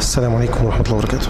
السلام عليكم ورحمة الله وبركاته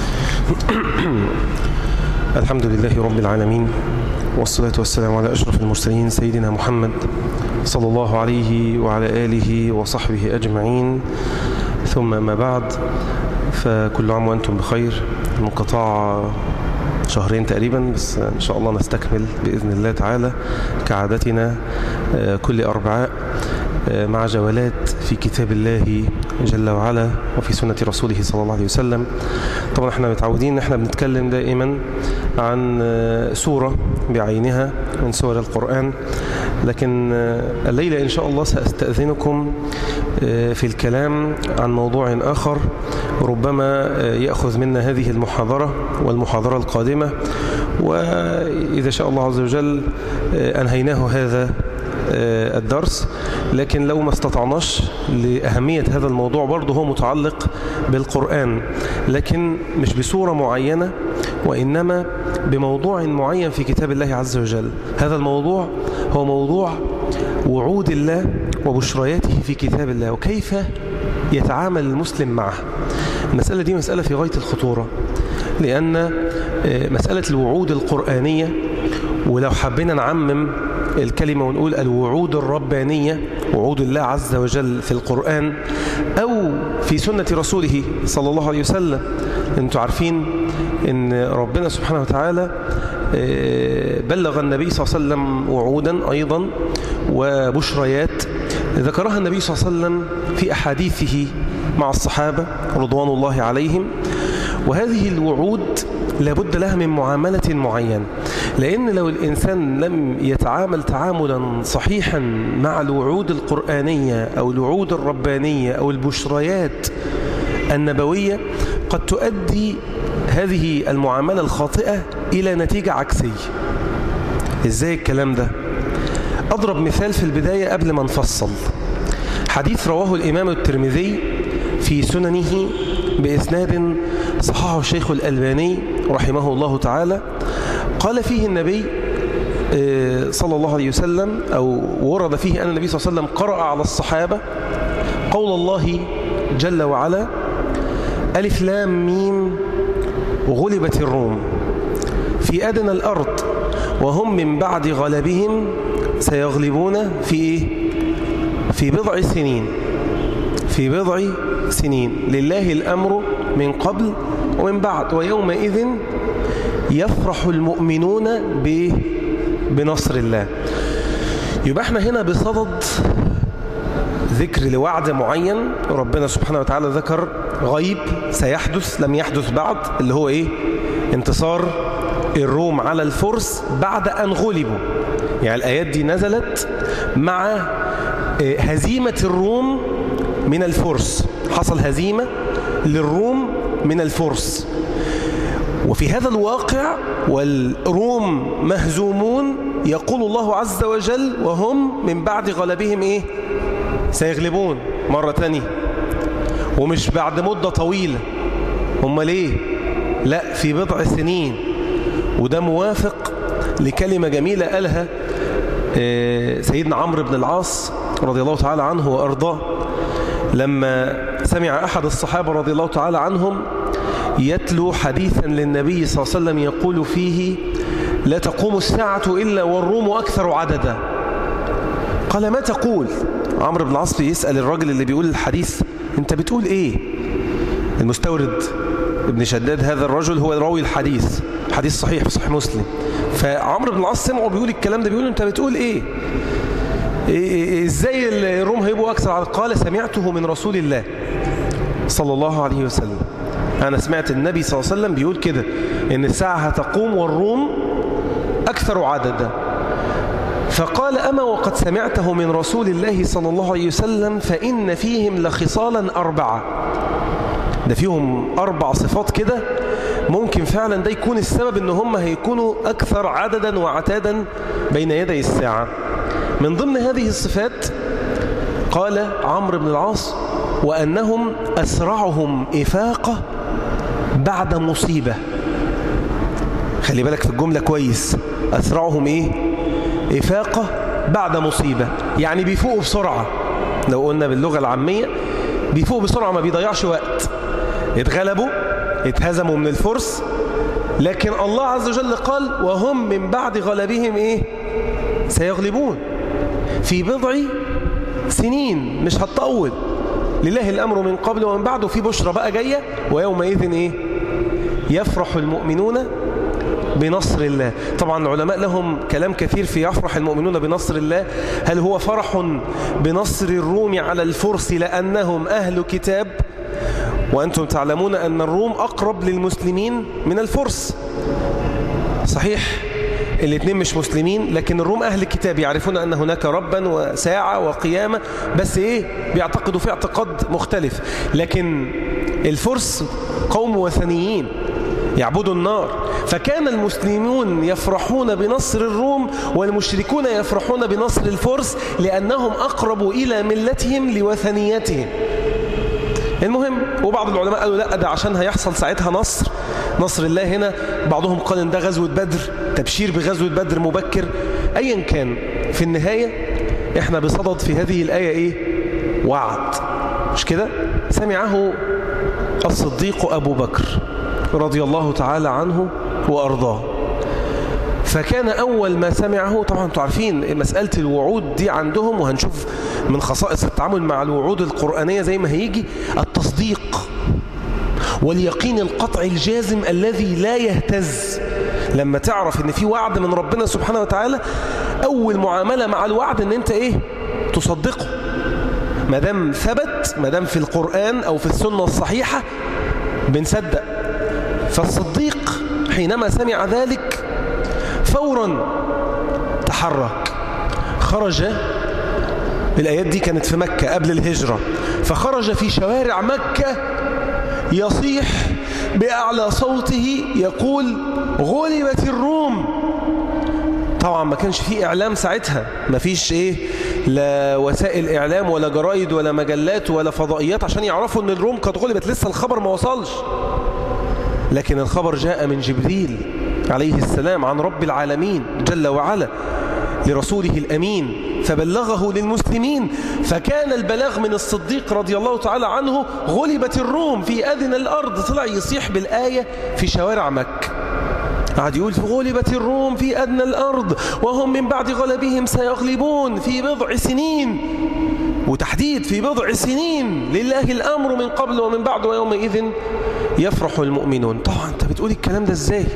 الحمد لله رب العالمين والصلاة والسلام على أشرف المرسلين سيدنا محمد صلى الله عليه وعلى آله وصحبه أجمعين ثم ما بعد فكل عام وأنتم بخير انقطاع شهرين تقريبا بس إن شاء الله نستكمل بإذن الله تعالى كعادتنا كل أربعاء مع جولات في كتاب الله جل وعلا وفي سنة رسوله صلى الله عليه وسلم طبعا احنا متعودين ان احنا بنتكلم دائما عن سورة بعينها من سور القرآن لكن الليلة إن شاء الله سأستأذنكم في الكلام عن موضوع آخر ربما يأخذ منا هذه المحاضرة والمحاضرة القادمة وإذا شاء الله عز وجل أنهيناه هذا الدرس لكن لو ما استطعناش لأهمية هذا الموضوع برضه هو متعلق بالقرآن لكن مش بصورة معينة وإنما بموضوع معين في كتاب الله عز وجل هذا الموضوع هو موضوع وعود الله وبشرياته في كتاب الله وكيف يتعامل المسلم معه المسألة دي مسألة في غاية الخطورة لأن مسألة الوعود القرآنية ولو حبينا نعمم الكلمة ونقول الوعود الربانية وعود الله عز وجل في القرآن أو في سنة رسوله صلى الله عليه وسلم أنتم عارفين أن ربنا سبحانه وتعالى بلغ النبي صلى الله عليه وسلم وعودا أيضا وبشريات ذكرها النبي صلى الله عليه وسلم في أحاديثه مع الصحابة رضوان الله عليهم وهذه الوعود لابد لها من معاملة معينة لأن لو الإنسان لم يتعامل تعاملا صحيحا مع الوعود القرآنية أو الوعود الربانية أو البشريات النبوية قد تؤدي هذه المعاملة الخاطئة إلى نتيجة عكسية إزاي الكلام ده؟ أضرب مثال في البداية قبل ما نفصل حديث رواه الإمام الترمذي في سننه بإسناد صححه الشيخ الألباني رحمه الله تعالى قال فيه النبي صلى الله عليه وسلم أو ورد فيه أن النبي صلى الله عليه وسلم قرأ على الصحابة قول الله جل وعلا ألف لام ميم غلبت الروم في أدنى الأرض وهم من بعد غلبهم سيغلبون في إيه؟ في بضع سنين في بضع سنين لله الأمر من قبل ومن بعد ويومئذ يفرح المؤمنون بنصر الله يبقى احنا هنا بصدد ذكر لوعد معين ربنا سبحانه وتعالى ذكر غيب سيحدث لم يحدث بعد اللي هو ايه انتصار الروم على الفرس بعد أن غلبوا يعني الآيات دي نزلت مع هزيمة الروم من الفرس حصل هزيمة للروم من الفرس وفي هذا الواقع والروم مهزومون يقول الله عز وجل وهم من بعد غلبهم إيه سيغلبون مرة تانية ومش بعد مدة طويلة هم ليه لا في بضع سنين وده موافق لكلمة جميلة قالها سيدنا عمرو بن العاص رضي الله تعالى عنه وأرضاه لما سمع أحد الصحابة رضي الله تعالى عنهم يتلو حديثا للنبي صلى الله عليه وسلم يقول فيه لا تقوم الساعة إلا والروم أكثر عددا قال ما تقول عمرو بن العاص يسأل الراجل اللي بيقول الحديث انت بتقول ايه المستورد ابن شداد هذا الرجل هو راوي الحديث حديث صحيح في صحيح مسلم فعمرو بن العاص سمعه بيقول الكلام ده بيقول انت بتقول ايه ازاي الروم هيبقوا اكثر عدد قال سمعته من رسول الله صلى الله عليه وسلم انا سمعت النبي صلى الله عليه وسلم بيقول كده ان الساعه هتقوم والروم اكثر عددا فقال اما وقد سمعته من رسول الله صلى الله عليه وسلم فان فيهم لخصالا اربعه ده فيهم اربع صفات كده ممكن فعلا ده يكون السبب ان هم هيكونوا اكثر عددا وعتادا بين يدي الساعه من ضمن هذه الصفات قال عمرو بن العاص وأنهم أسرعهم إفاقة بعد مصيبة خلي بالك في الجملة كويس أسرعهم إيه إفاقة بعد مصيبة يعني بيفوقوا بسرعة لو قلنا باللغة العامية بيفوق بسرعة ما بيضيعش وقت اتغلبوا اتهزموا من الفرس لكن الله عز وجل قال وهم من بعد غلبهم ايه سيغلبون في بضع سنين مش هتطول لله الأمر من قبل ومن بعد وفي بشرى بقى جاية ويومئذ ايه يفرح المؤمنون بنصر الله طبعا العلماء لهم كلام كثير في يفرح المؤمنون بنصر الله هل هو فرح بنصر الروم على الفرس لأنهم أهل كتاب وأنتم تعلمون أن الروم أقرب للمسلمين من الفرس صحيح الاثنين مش مسلمين لكن الروم أهل الكتاب يعرفون أن هناك ربا وساعة وقيامة بس إيه بيعتقدوا في اعتقاد مختلف لكن الفرس قوم وثنيين يعبدوا النار فكان المسلمون يفرحون بنصر الروم والمشركون يفرحون بنصر الفرس لأنهم أقربوا إلى ملتهم لوثنيتهم المهم وبعض العلماء قالوا لا ده عشان هيحصل ساعتها نصر نصر الله هنا بعضهم قال ان ده غزوة بدر تبشير بغزوة بدر مبكر ايا كان في النهاية احنا بصدد في هذه الآية ايه وعد مش كده سمعه الصديق أبو بكر رضي الله تعالى عنه وأرضاه فكان أول ما سمعه طبعا انتم عارفين مسألة الوعود دي عندهم وهنشوف من خصائص التعامل مع الوعود القرآنية زي ما هيجي التصديق واليقين القطع الجازم الذي لا يهتز لما تعرف ان في وعد من ربنا سبحانه وتعالى أول معاملة مع الوعد ان انت ايه تصدقه ما دام ثبت ما دام في القرآن أو في السنة الصحيحة بنصدق فالصديق حينما سمع ذلك فورا تحرك خرج الآيات دي كانت في مكة قبل الهجرة فخرج في شوارع مكة يصيح بأعلى صوته يقول غلبت الروم طبعا ما كانش فيه إعلام ساعتها ما فيش إيه لا وسائل إعلام ولا جرايد ولا مجلات ولا فضائيات عشان يعرفوا أن الروم قد غلبت لسه الخبر ما وصلش لكن الخبر جاء من جبريل عليه السلام عن رب العالمين جل وعلا لرسوله الأمين فبلغه للمسلمين فكان البلاغ من الصديق رضي الله تعالى عنه غلبت الروم في أذن الأرض طلع يصيح بالآية في شوارع مكة قعد يقول غلبت الروم في أدنى الأرض وهم من بعد غلبهم سيغلبون في بضع سنين وتحديد في بضع سنين لله الأمر من قبل ومن بعد ويومئذ يفرح المؤمنون طبعا أنت بتقول الكلام ده إزاي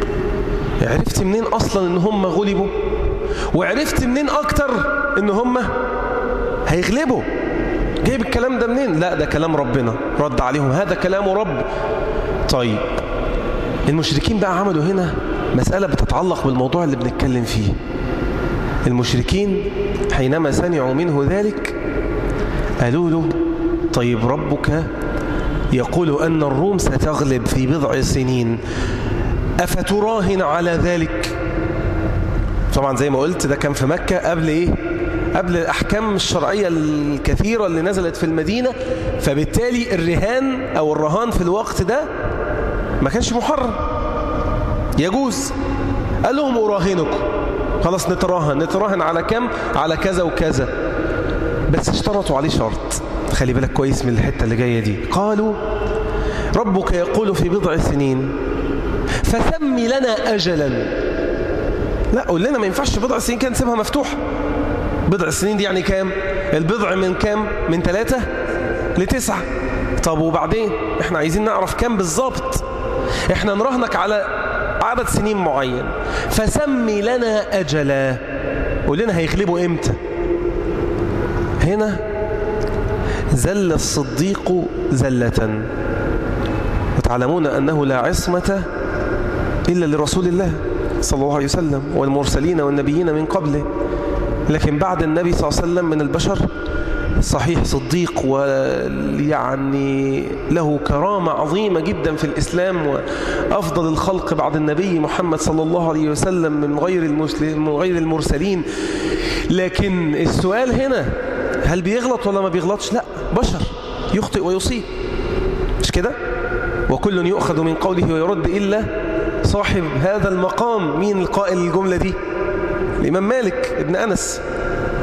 عرفت منين أصلا إن هم غلبوا وعرفت منين أكتر إن هم هيغلبوا جايب الكلام ده منين لا ده كلام ربنا رد عليهم هذا كلام رب طيب المشركين بقى عملوا هنا مسألة بتتعلق بالموضوع اللي بنتكلم فيه المشركين حينما سمعوا منه ذلك قالوا له طيب ربك يقول أن الروم ستغلب في بضع سنين أفتراهن على ذلك طبعا زي ما قلت ده كان في مكة قبل إيه قبل الأحكام الشرعية الكثيرة اللي نزلت في المدينة فبالتالي الرهان أو الرهان في الوقت ده ما كانش محرم يجوز قال لهم أراهنكم خلاص نتراهن نتراهن على كم على كذا وكذا بس اشترطوا عليه شرط خلي بالك كويس من الحتة اللي جاية دي قالوا ربك يقول في بضع سنين فسمي لنا أجلا لا قول لنا ما ينفعش بضع سنين كان نسيبها مفتوحة بضع سنين دي يعني كام البضع من كام من ثلاثة لتسعة طب وبعدين احنا عايزين نعرف كام بالظبط احنا نراهنك على عدد سنين معين فسمي لنا أجلا قول لنا هيغلبوا امتى هنا زل الصديق زلة وتعلمون أنه لا عصمة إلا لرسول الله صلى الله عليه وسلم والمرسلين والنبيين من قبله لكن بعد النبي صلى الله عليه وسلم من البشر صحيح صديق ويعني له كرامة عظيمة جدا في الإسلام وأفضل الخلق بعد النبي محمد صلى الله عليه وسلم من غير, المسلم من غير المرسلين لكن السؤال هنا هل بيغلط ولا ما بيغلطش لا بشر يخطئ ويصيب مش كده وكل يؤخذ من قوله ويرد إلا صاحب هذا المقام مين القائل الجملة دي الإمام مالك ابن أنس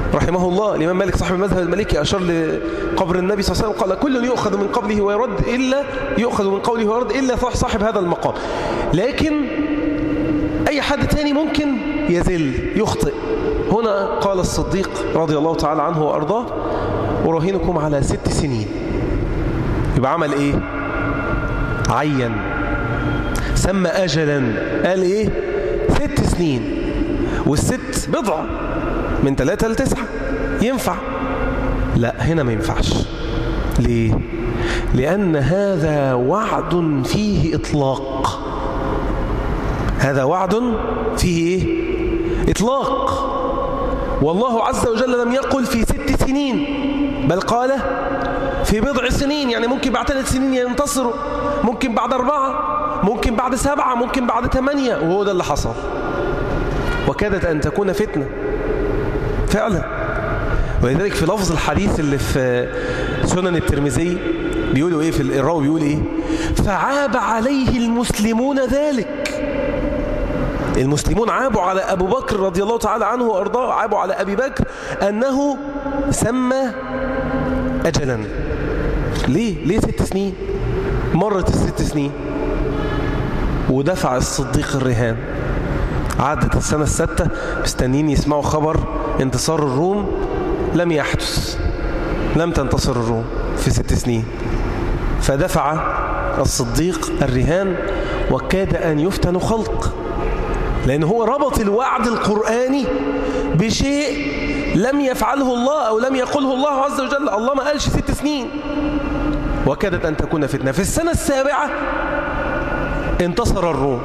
رحمه الله الإمام مالك صاحب المذهب المالكي أشار لقبر النبي صلى الله عليه وسلم قال كل يؤخذ من قبله ويرد إلا يؤخذ من قوله ويرد إلا صاحب هذا المقام لكن أي حد تاني ممكن يزل يخطئ هنا قال الصديق رضي الله تعالى عنه وأرضاه أراهنكم على ست سنين يبقى عمل إيه عين سمى أجلا قال إيه ست سنين والست بضعة من ثلاثة لتسعة ينفع لا هنا ما ينفعش ليه لأن هذا وعد فيه إطلاق هذا وعد فيه إيه؟ إطلاق والله عز وجل لم يقل في ست سنين بل قال في بضع سنين يعني ممكن بعد ثلاث سنين ينتصروا ممكن بعد أربعة ممكن بعد سبعة ممكن بعد ثمانية وهو ده اللي حصل وكادت أن تكون فتنة فعلا ولذلك في لفظ الحديث اللي في سنن الترمذي بيقولوا ايه في الراوي بيقول ايه فعاب عليه المسلمون ذلك المسلمون عابوا على أبو بكر رضي الله تعالى عنه وأرضاه عابوا على أبي بكر أنه سمى أجلا ليه؟ ليه ست سنين مرت الست سنين ودفع الصديق الرهان عدت السنة الستة مستنين يسمعوا خبر انتصار الروم لم يحدث لم تنتصر الروم في ست سنين فدفع الصديق الرهان وكاد أن يفتن خلق لأن هو ربط الوعد القرآني بشيء لم يفعله الله أو لم يقله الله عز وجل الله ما قالش ست سنين وكادت أن تكون فتنة في السنة السابعة انتصر الروم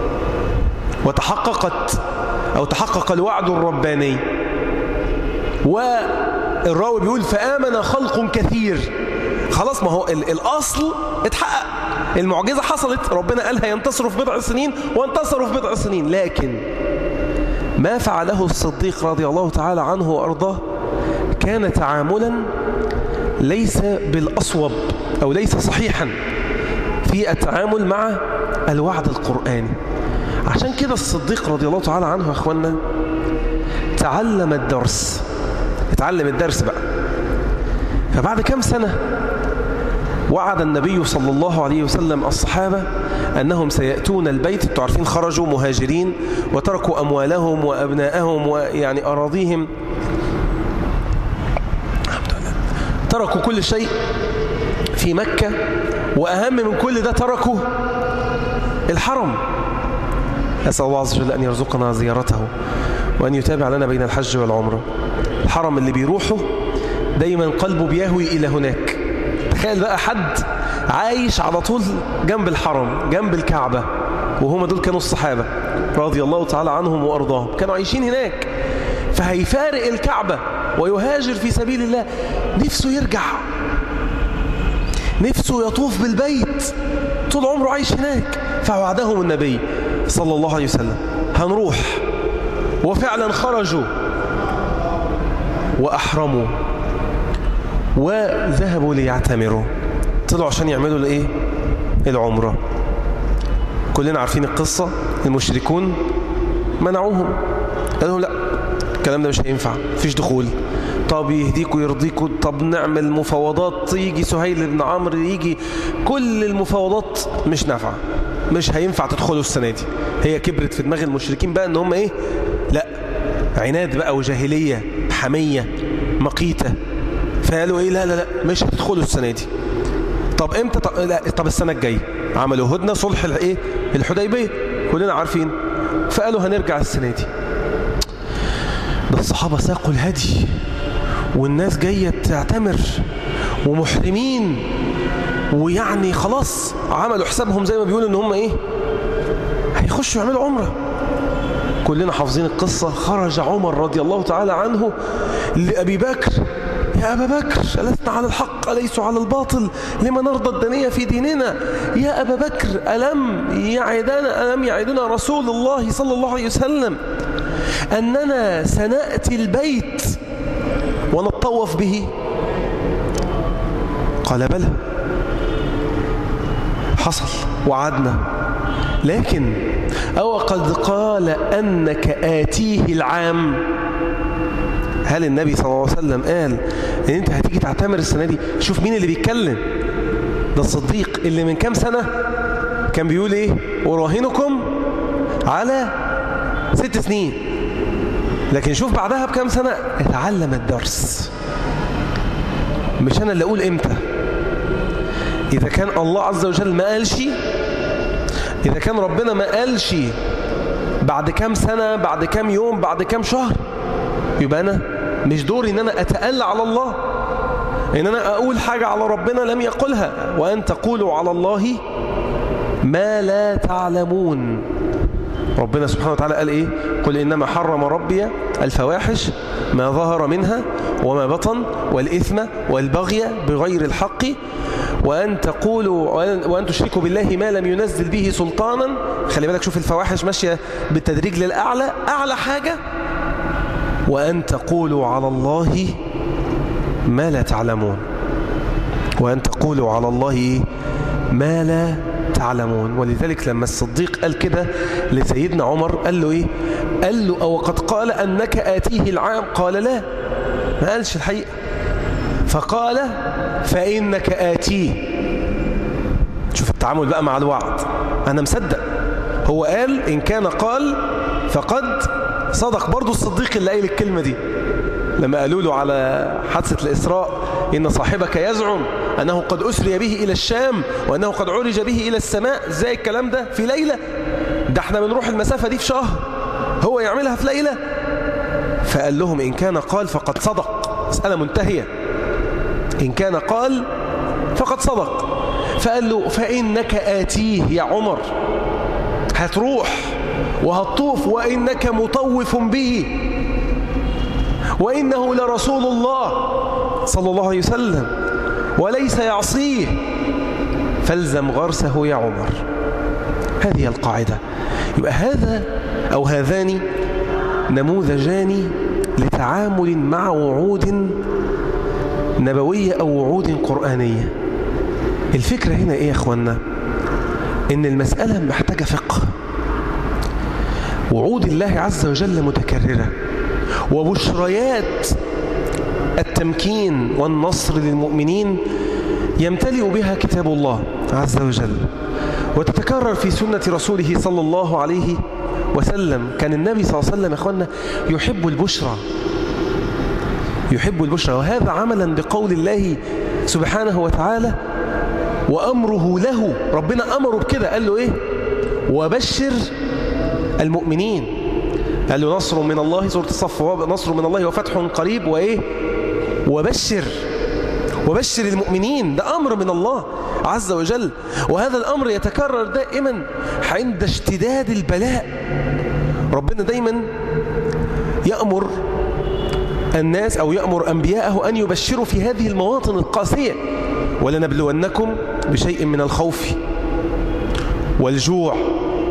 وتحققت أو تحقق الوعد الرباني والراوي بيقول فآمن خلق كثير خلاص ما هو الأصل اتحقق المعجزة حصلت ربنا قال هينتصروا في بضع سنين وانتصروا في بضع سنين لكن ما فعله الصديق رضي الله تعالى عنه وأرضاه كان تعاملا ليس بالأصوب أو ليس صحيحا في التعامل مع الوعد القرآني عشان كده الصديق رضي الله تعالى عنه يا أخوانا تعلم الدرس اتعلم الدرس بقى فبعد كم سنة وعد النبي صلى الله عليه وسلم الصحابة أنهم سيأتون البيت انتوا عارفين خرجوا مهاجرين وتركوا أموالهم وأبناءهم ويعني أراضيهم تركوا كل شيء في مكة وأهم من كل ده تركوا الحرم أسأل الله عز وجل أن يرزقنا زيارته وأن يتابع لنا بين الحج والعمرة الحرم اللي بيروحه دايما قلبه بيهوي إلى هناك تخيل بقى حد عايش على طول جنب الحرم جنب الكعبة وهم دول كانوا الصحابة رضي الله تعالى عنهم وأرضاهم كانوا عايشين هناك فهيفارق الكعبة ويهاجر في سبيل الله نفسه يرجع نفسه يطوف بالبيت طول عمره عايش هناك فوعدهم النبي صلى الله عليه وسلم هنروح وفعلا خرجوا وأحرموا وذهبوا ليعتمروا طلعوا عشان يعملوا الايه العمرة كلنا عارفين القصة المشركون منعوهم قالوا لا الكلام ده مش هينفع مفيش دخول طب يهديكوا يرضيكوا طب نعمل مفاوضات يجي سهيل بن عمرو يجي كل المفاوضات مش نافعه مش هينفع تدخلوا السنة دي هي كبرت في دماغ المشركين بقى ان هم ايه لا عناد بقى وجاهلية حمية مقيتة فقالوا ايه لا لا لا مش هتدخلوا السنة دي طب امتى طب, لا طب السنة الجاية عملوا هدنة صلح الايه الحديبية كلنا عارفين فقالوا هنرجع السنة دي ده الصحابة ساقوا الهدي والناس جاية تعتمر ومحرمين ويعني خلاص عملوا حسابهم زي ما بيقولوا ان هم ايه هيخشوا يعملوا عمره كلنا حافظين القصة خرج عمر رضي الله تعالى عنه لأبي بكر يا أبا بكر ألسنا على الحق أليس على الباطل لما نرضى الدنيا في ديننا يا أبا بكر ألم يعدنا ألم يعدنا رسول الله صلى الله عليه وسلم أننا سنأتي البيت ونطوف به قال بلى حصل وعدنا لكن أو قد قال أنك آتيه العام هل النبي صلى الله عليه وسلم قال ان انت هتيجي تعتمر السنة دي شوف مين اللي بيتكلم ده الصديق اللي من كام سنة كان بيقول ايه وراهنكم على ست سنين لكن شوف بعدها بكام سنة اتعلم الدرس مش انا اللي اقول امتى اذا كان الله عز وجل ما قالش اذا كان ربنا ما قالش بعد كام سنة بعد كام يوم بعد كام شهر يبقى أنا مش دوري إن أنا أتألى على الله إن أنا أقول حاجة على ربنا لم يقلها وأن تقولوا على الله ما لا تعلمون ربنا سبحانه وتعالى قال إيه قل إنما حرم ربي الفواحش ما ظهر منها وما بطن والإثم والبغي بغير الحق وأن تقولوا وأن تشركوا بالله ما لم ينزل به سلطانا خلي بالك شوف الفواحش ماشية بالتدريج للأعلى أعلى حاجة وأن تقولوا على الله ما لا تعلمون وأن تقولوا على الله ما لا تعلمون ولذلك لما الصديق قال كده لسيدنا عمر قال له إيه قال له أو قد قال أنك آتيه العام قال لا ما قالش الحقيقة فقال فإنك آتيه شوف التعامل بقى مع الوعد أنا مصدق هو قال إن كان قال فقد صدق برضو الصديق اللي قايل الكلمة دي لما قالوا له على حادثة الإسراء إن صاحبك يزعم أنه قد أسري به إلى الشام وأنه قد عرج به إلى السماء زي الكلام ده في ليلة ده احنا بنروح المسافة دي في شهر هو يعملها في ليلة فقال لهم إن كان قال فقد صدق مسألة منتهية إن كان قال فقد صدق فقال له فإنك آتيه يا عمر هتروح وهتطوف وإنك مطوف به وإنه لرسول الله صلى الله عليه وسلم وليس يعصيه فالزم غرسه يا عمر هذه القاعدة يبقى هذا أو هذان نموذجان لتعامل مع وعود نبوية أو وعود قرآنية الفكرة هنا إيه يا أخوانا إن المسألة محتاجة فقه وعود الله عز وجل متكررة وبشريات التمكين والنصر للمؤمنين يمتلئ بها كتاب الله عز وجل وتتكرر في سنة رسوله صلى الله عليه وسلم كان النبي صلى الله عليه وسلم أخوانا يحب البشرى يحب البشرى وهذا عملا بقول الله سبحانه وتعالى وأمره له ربنا أمره بكده قال له إيه وبشر المؤمنين قال له نصر من الله سورة الصف نصر من الله وفتح قريب وإيه وبشر وبشر المؤمنين ده أمر من الله عز وجل وهذا الأمر يتكرر دائما عند اشتداد البلاء ربنا دايما يأمر الناس أو يأمر أنبياءه أن يبشروا في هذه المواطن القاسية ولنبلونكم بشيء من الخوف والجوع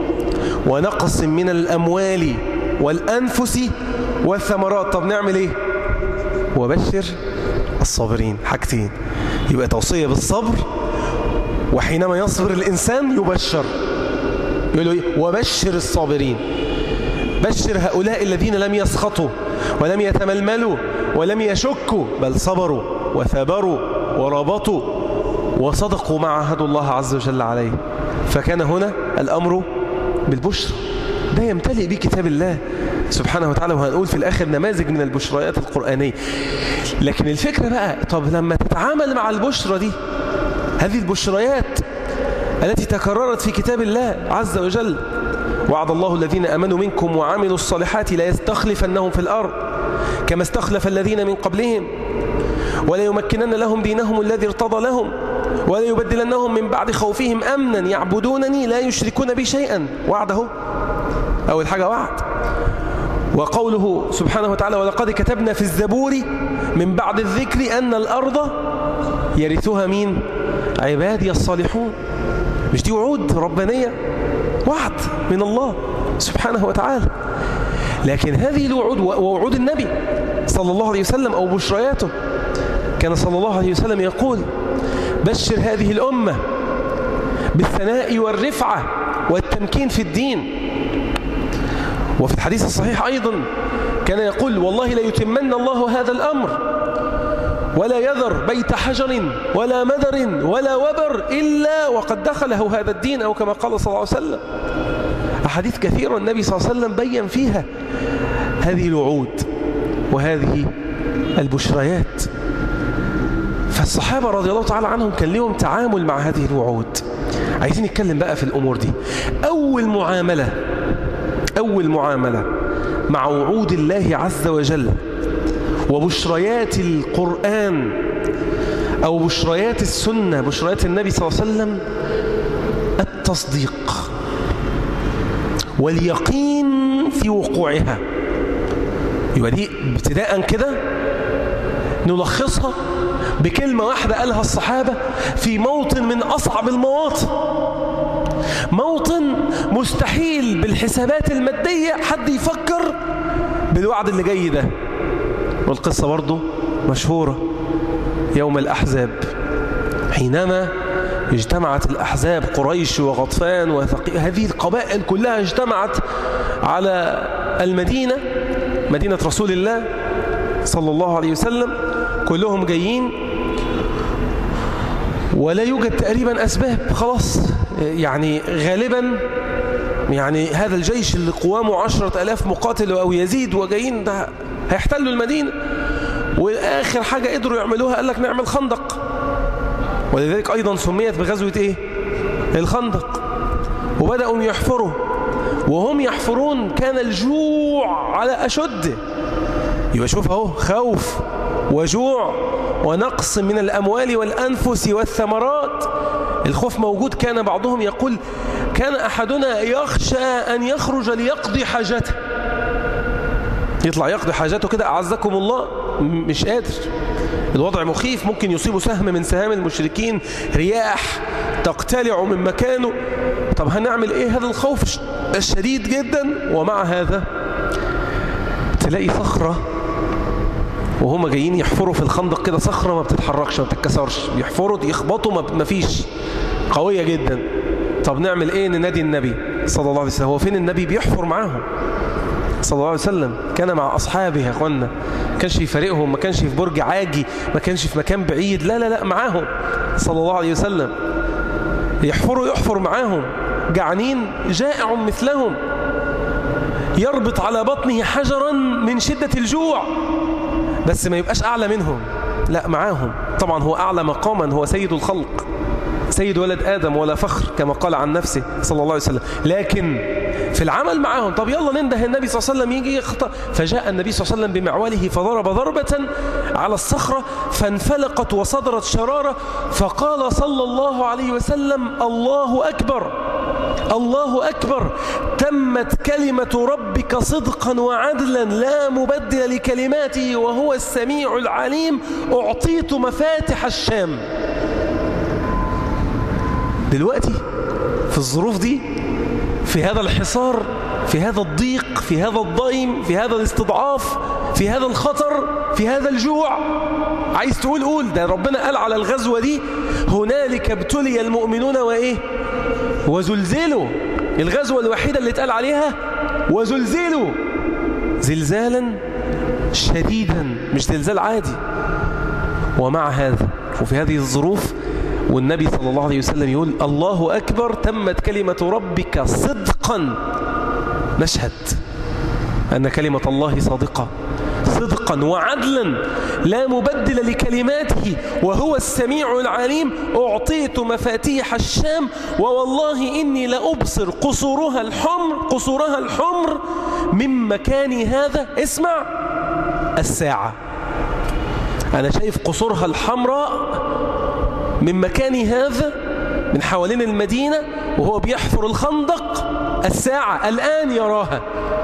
ونقص من الأموال والأنفس والثمرات طب نعمل إيه وبشر الصابرين حاجتين يبقى توصية بالصبر وحينما يصبر الإنسان يبشر يقول له إيه وبشر الصابرين بشر هؤلاء الذين لم يسخطوا ولم يتململوا ولم يشكوا بل صبروا وثابروا ورابطوا وصدقوا ما عهدوا الله عز وجل عليه فكان هنا الأمر بالبشرى ده يمتلئ به كتاب الله سبحانه وتعالى وهنقول في الآخر نماذج من البشريات القرآنية لكن الفكرة بقى طب لما تتعامل مع البشرى دي هذه البشريات التي تكررت في كتاب الله عز وجل وعد الله الذين أمنوا منكم وعملوا الصالحات لا يستخلفنهم في الأرض كما استخلف الذين من قبلهم ولا يمكنن لهم دينهم الذي ارتضى لهم ولا يبدلنهم من بعد خوفهم أمنا يعبدونني لا يشركون بي شيئا وعده أول حاجة وعد وقوله سبحانه وتعالى ولقد كتبنا في الزبور من بعد الذكر أن الأرض يرثها مين عبادي الصالحون مش دي وعود ربانية وعد من الله سبحانه وتعالى لكن هذه الوعود ووعود النبي صلى الله عليه وسلم أو بشرياته كان صلى الله عليه وسلم يقول بشر هذه الأمة بالثناء والرفعة والتمكين في الدين وفي الحديث الصحيح أيضا كان يقول والله لا يتمن الله هذا الأمر ولا يذر بيت حجر ولا مدر ولا وبر إلا وقد دخله هذا الدين أو كما قال صلى الله عليه وسلم أحاديث كثيرة النبي صلى الله عليه وسلم بين فيها هذه الوعود وهذه البشريات فالصحابة رضي الله تعالى عنهم كان لهم تعامل مع هذه الوعود عايزين نتكلم بقى في الأمور دي أول معاملة أول معاملة مع وعود الله عز وجل وبشريات القرآن أو بشريات السنة بشريات النبي صلى الله عليه وسلم التصديق واليقين في وقوعها يبقى دي ابتداء كده نلخصها بكلمة واحدة قالها الصحابة في موطن من أصعب المواطن موطن مستحيل بالحسابات المادية حد يفكر بالوعد اللي جاي ده والقصة برضو مشهورة يوم الأحزاب حينما اجتمعت الأحزاب قريش وغطفان وثقي هذه القبائل كلها اجتمعت على المدينة مدينة رسول الله صلى الله عليه وسلم كلهم جايين ولا يوجد تقريبا أسباب خلاص يعني غالبا يعني هذا الجيش اللي قوامه عشرة ألاف مقاتل أو يزيد وجايين ده هيحتلوا المدينة وآخر حاجة قدروا يعملوها قال لك نعمل خندق ولذلك أيضا سميت بغزوة إيه؟ الخندق وبدأوا يحفروا وهم يحفرون كان الجوع على أشده يبقى شوف اهو خوف وجوع ونقص من الأموال والأنفس والثمرات الخوف موجود كان بعضهم يقول كان أحدنا يخشى أن يخرج ليقضي حاجته يطلع يقضي حاجته كده أعزكم الله مش قادر الوضع مخيف ممكن يصيبه سهم من سهام المشركين رياح تقتلع من مكانه طب هنعمل ايه هذا الخوف الشديد جدا ومع هذا تلاقي صخرة وهم جايين يحفروا في الخندق كده صخرة ما بتتحركش ما بتتكسرش يحفروا يخبطوا ما فيش قوية جدا طب نعمل ايه ننادي النبي صلى الله عليه وسلم هو فين النبي بيحفر معاهم صلى الله عليه وسلم كان مع أصحابه يا أخوانا ما كانش يفارقهم ما كانش في برج عاجي ما كانش في مكان بعيد لا لا لا معاهم صلى الله عليه وسلم يحفروا يحفر معاهم جعانين جائع مثلهم يربط على بطنه حجرا من شدة الجوع بس ما يبقاش أعلى منهم لا معاهم طبعا هو أعلى مقاما هو سيد الخلق سيد ولد آدم ولا فخر كما قال عن نفسه صلى الله عليه وسلم لكن في العمل معاهم طب يلا ننده النبي صلى الله عليه وسلم يجي يخطأ فجاء النبي صلى الله عليه وسلم بمعواله فضرب ضربة على الصخرة فانفلقت وصدرت شرارة فقال صلى الله عليه وسلم الله أكبر الله أكبر تمت كلمة ربك صدقا وعدلا لا مبدل لكلماته وهو السميع العليم أعطيت مفاتح الشام دلوقتي في الظروف دي في هذا الحصار في هذا الضيق في هذا الضيم في هذا الاستضعاف في هذا الخطر في هذا الجوع عايز تقول قول ده ربنا قال على الغزوة دي هنالك ابتلي المؤمنون وإيه وزلزلوا الغزوة الوحيدة اللي اتقال عليها وزلزلوا زلزالا شديدا مش زلزال عادي ومع هذا وفي هذه الظروف والنبي صلى الله عليه وسلم يقول الله أكبر تمت كلمة ربك صدقا نشهد أن كلمة الله صادقة صدقا وعدلا لا مبدل لكلماته وهو السميع العليم أعطيت مفاتيح الشام ووالله إني لأبصر قصورها الحمر قصورها الحمر من مكان هذا اسمع الساعة أنا شايف قصورها الحمراء من مكان هذا من حوالين المدينة وهو بيحفر الخندق الساعة الآن يراها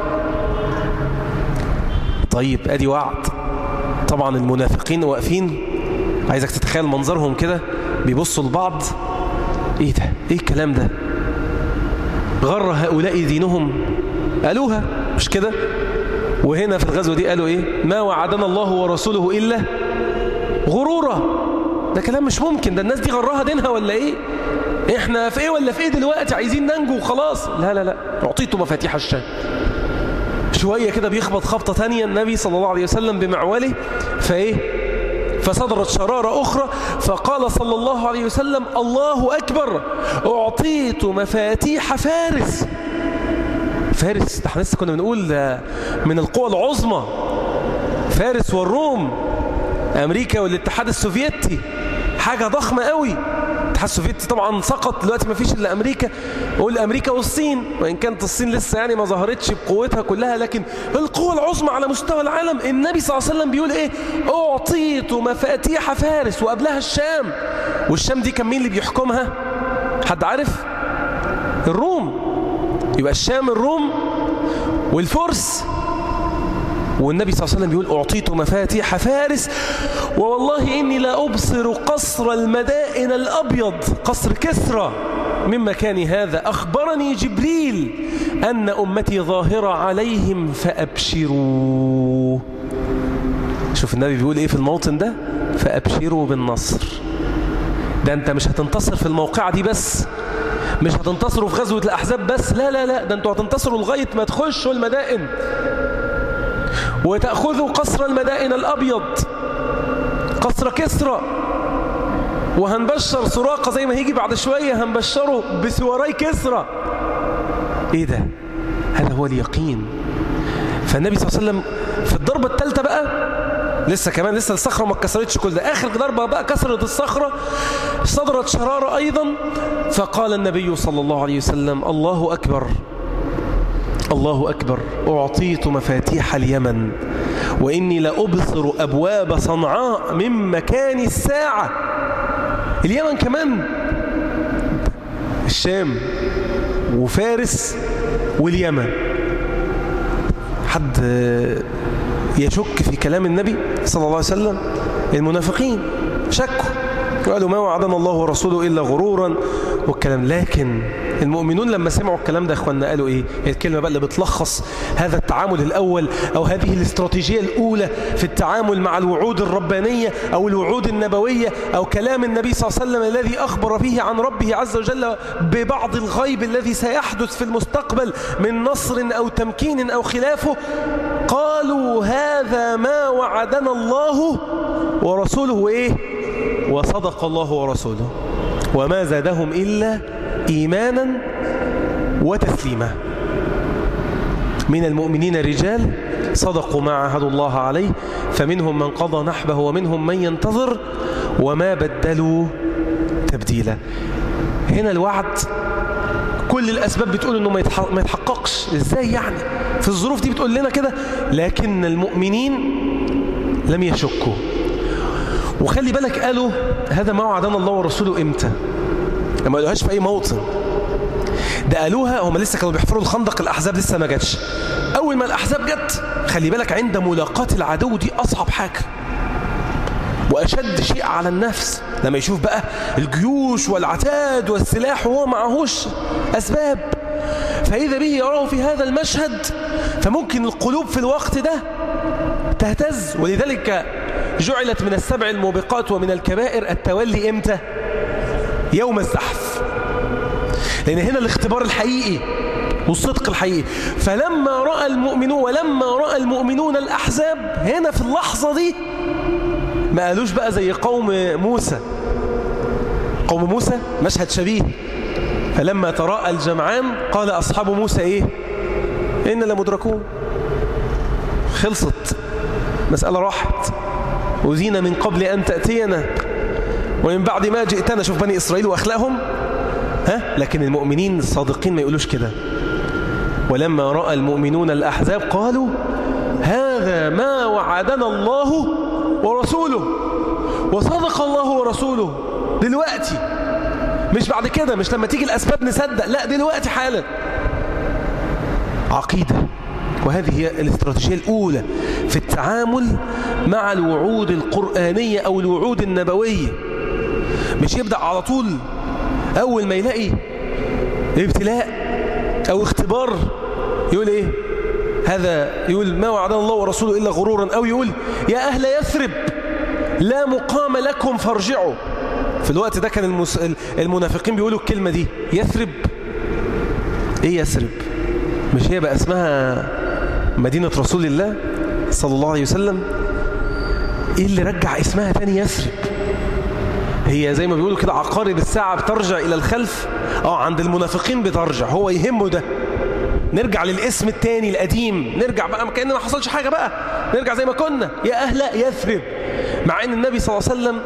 طيب أدي وعد طبعا المنافقين واقفين عايزك تتخيل منظرهم كده بيبصوا لبعض ايه ده ايه الكلام ده غر هؤلاء دينهم قالوها مش كده وهنا في الغزوة دي قالوا ايه ما وعدنا الله ورسوله إلا غرورا ده كلام مش ممكن ده الناس دي غرها دينها ولا ايه احنا في ايه ولا في ايه دلوقتي عايزين ننجو وخلاص لا لا لا اعطيته مفاتيح الشام شوية كده بيخبط خبطة تانية النبي صلى الله عليه وسلم بمعوله فإيه فصدرت شرارة أخرى فقال صلى الله عليه وسلم الله أكبر أعطيت مفاتيح فارس فارس احنا لسه كنا بنقول من القوى العظمى فارس والروم أمريكا والاتحاد السوفيتي حاجة ضخمة قوي الاتحاد السوفيتي طبعا سقط دلوقتي ما فيش الا امريكا قول امريكا والصين وان كانت الصين لسه يعني ما ظهرتش بقوتها كلها لكن القوه العظمى على مستوى العالم النبي صلى الله عليه وسلم بيقول ايه اعطيت مفاتيح فارس وقبلها الشام والشام دي كان مين اللي بيحكمها حد عارف الروم يبقى الشام الروم والفرس والنبي صلى الله عليه وسلم بيقول أعطيت مفاتيح فارس ووالله إني لا أبصر قصر المدائن الأبيض قصر كسرى من مكان هذا أخبرني جبريل أن أمتي ظاهرة عليهم فأبشروا شوف النبي بيقول إيه في الموطن ده فأبشروا بالنصر ده أنت مش هتنتصر في الموقعة دي بس مش هتنتصروا في غزوة الأحزاب بس لا لا لا ده أنتوا هتنتصروا لغاية ما تخشوا المدائن وتأخذوا قصر المدائن الأبيض قصر كسرى وهنبشر سراقة زي ما هيجي بعد شوية هنبشره بسواري كسرى ايه ده هذا هو اليقين فالنبي صلى الله عليه وسلم في الضربة الثالثة بقى لسه كمان لسه الصخرة ما اتكسرتش كل ده آخر ضربة بقى كسرت الصخرة صدرت شرارة أيضا فقال النبي صلى الله عليه وسلم الله أكبر الله أكبر أعطيت مفاتيح اليمن وإني لأبصر أبواب صنعاء من مكان الساعة اليمن كمان الشام وفارس واليمن حد يشك في كلام النبي صلى الله عليه وسلم المنافقين شكوا قالوا ما وعدنا الله ورسوله إلا غرورا والكلام لكن المؤمنون لما سمعوا الكلام ده اخواننا قالوا ايه الكلمة بقى اللي بتلخص هذا التعامل الأول أو هذه الاستراتيجية الأولى في التعامل مع الوعود الربانية أو الوعود النبوية أو كلام النبي صلى الله عليه وسلم الذي أخبر فيه عن ربه عز وجل ببعض الغيب الذي سيحدث في المستقبل من نصر أو تمكين أو خلافه قالوا هذا ما وعدنا الله ورسوله إيه وصدق الله ورسوله وما زادهم إلا إيمانا وتسليما من المؤمنين رجال صدقوا ما عهدوا الله عليه فمنهم من قضى نحبه ومنهم من ينتظر وما بدلوا تبديلا هنا الوعد كل الأسباب بتقول أنه ما يتحققش إزاي يعني في الظروف دي بتقول لنا كده لكن المؤمنين لم يشكوا وخلي بالك قالوا هذا ما وعدنا الله ورسوله إمتى ما قالوهاش في أي موطن ده قالوها هم لسه كانوا بيحفروا الخندق الأحزاب لسه ما جاتش أول ما الأحزاب جت خلي بالك عند ملاقاة العدو دي أصعب حاجة وأشد شيء على النفس لما يشوف بقى الجيوش والعتاد والسلاح وهو معهوش أسباب فإذا به يراه في هذا المشهد فممكن القلوب في الوقت ده تهتز ولذلك جعلت من السبع الموبقات ومن الكبائر التولي إمتى يوم الزحف لأن هنا الاختبار الحقيقي والصدق الحقيقي فلما رأى المؤمنون ولما رأى المؤمنون الأحزاب هنا في اللحظة دي ما قالوش بقى زي قوم موسى قوم موسى مشهد شبيه فلما تراءى الجمعان قال أصحاب موسى إيه إن لمدركون خلصت مسألة راحت وزينا من قبل أن تأتينا ومن بعد ما جئتنا شوف بني إسرائيل وأخلاقهم ها لكن المؤمنين الصادقين ما يقولوش كده ولما رأى المؤمنون الأحزاب قالوا هذا ما وعدنا الله ورسوله وصدق الله ورسوله دلوقتي مش بعد كده مش لما تيجي الأسباب نصدق لا دلوقتي حالا عقيدة وهذه هي الاستراتيجية الأولى في التعامل مع الوعود القرآنية أو الوعود النبوية مش يبدأ على طول أول ما يلاقي ابتلاء أو اختبار يقول إيه هذا يقول ما وعدنا الله ورسوله إلا غرورا أو يقول يا أهل يثرب لا مقام لكم فارجعوا في الوقت ده كان المس... المنافقين بيقولوا الكلمة دي يثرب إيه يثرب مش هي بقى اسمها مدينة رسول الله صلى الله عليه وسلم ايه اللي رجع اسمها تاني يثرب هي زي ما بيقولوا كده عقارب الساعة بترجع إلى الخلف اه عند المنافقين بترجع هو يهمه ده نرجع للاسم التاني القديم نرجع بقى كأن ما حصلش حاجة بقى نرجع زي ما كنا يا أهل يثرب مع أن النبي صلى الله عليه وسلم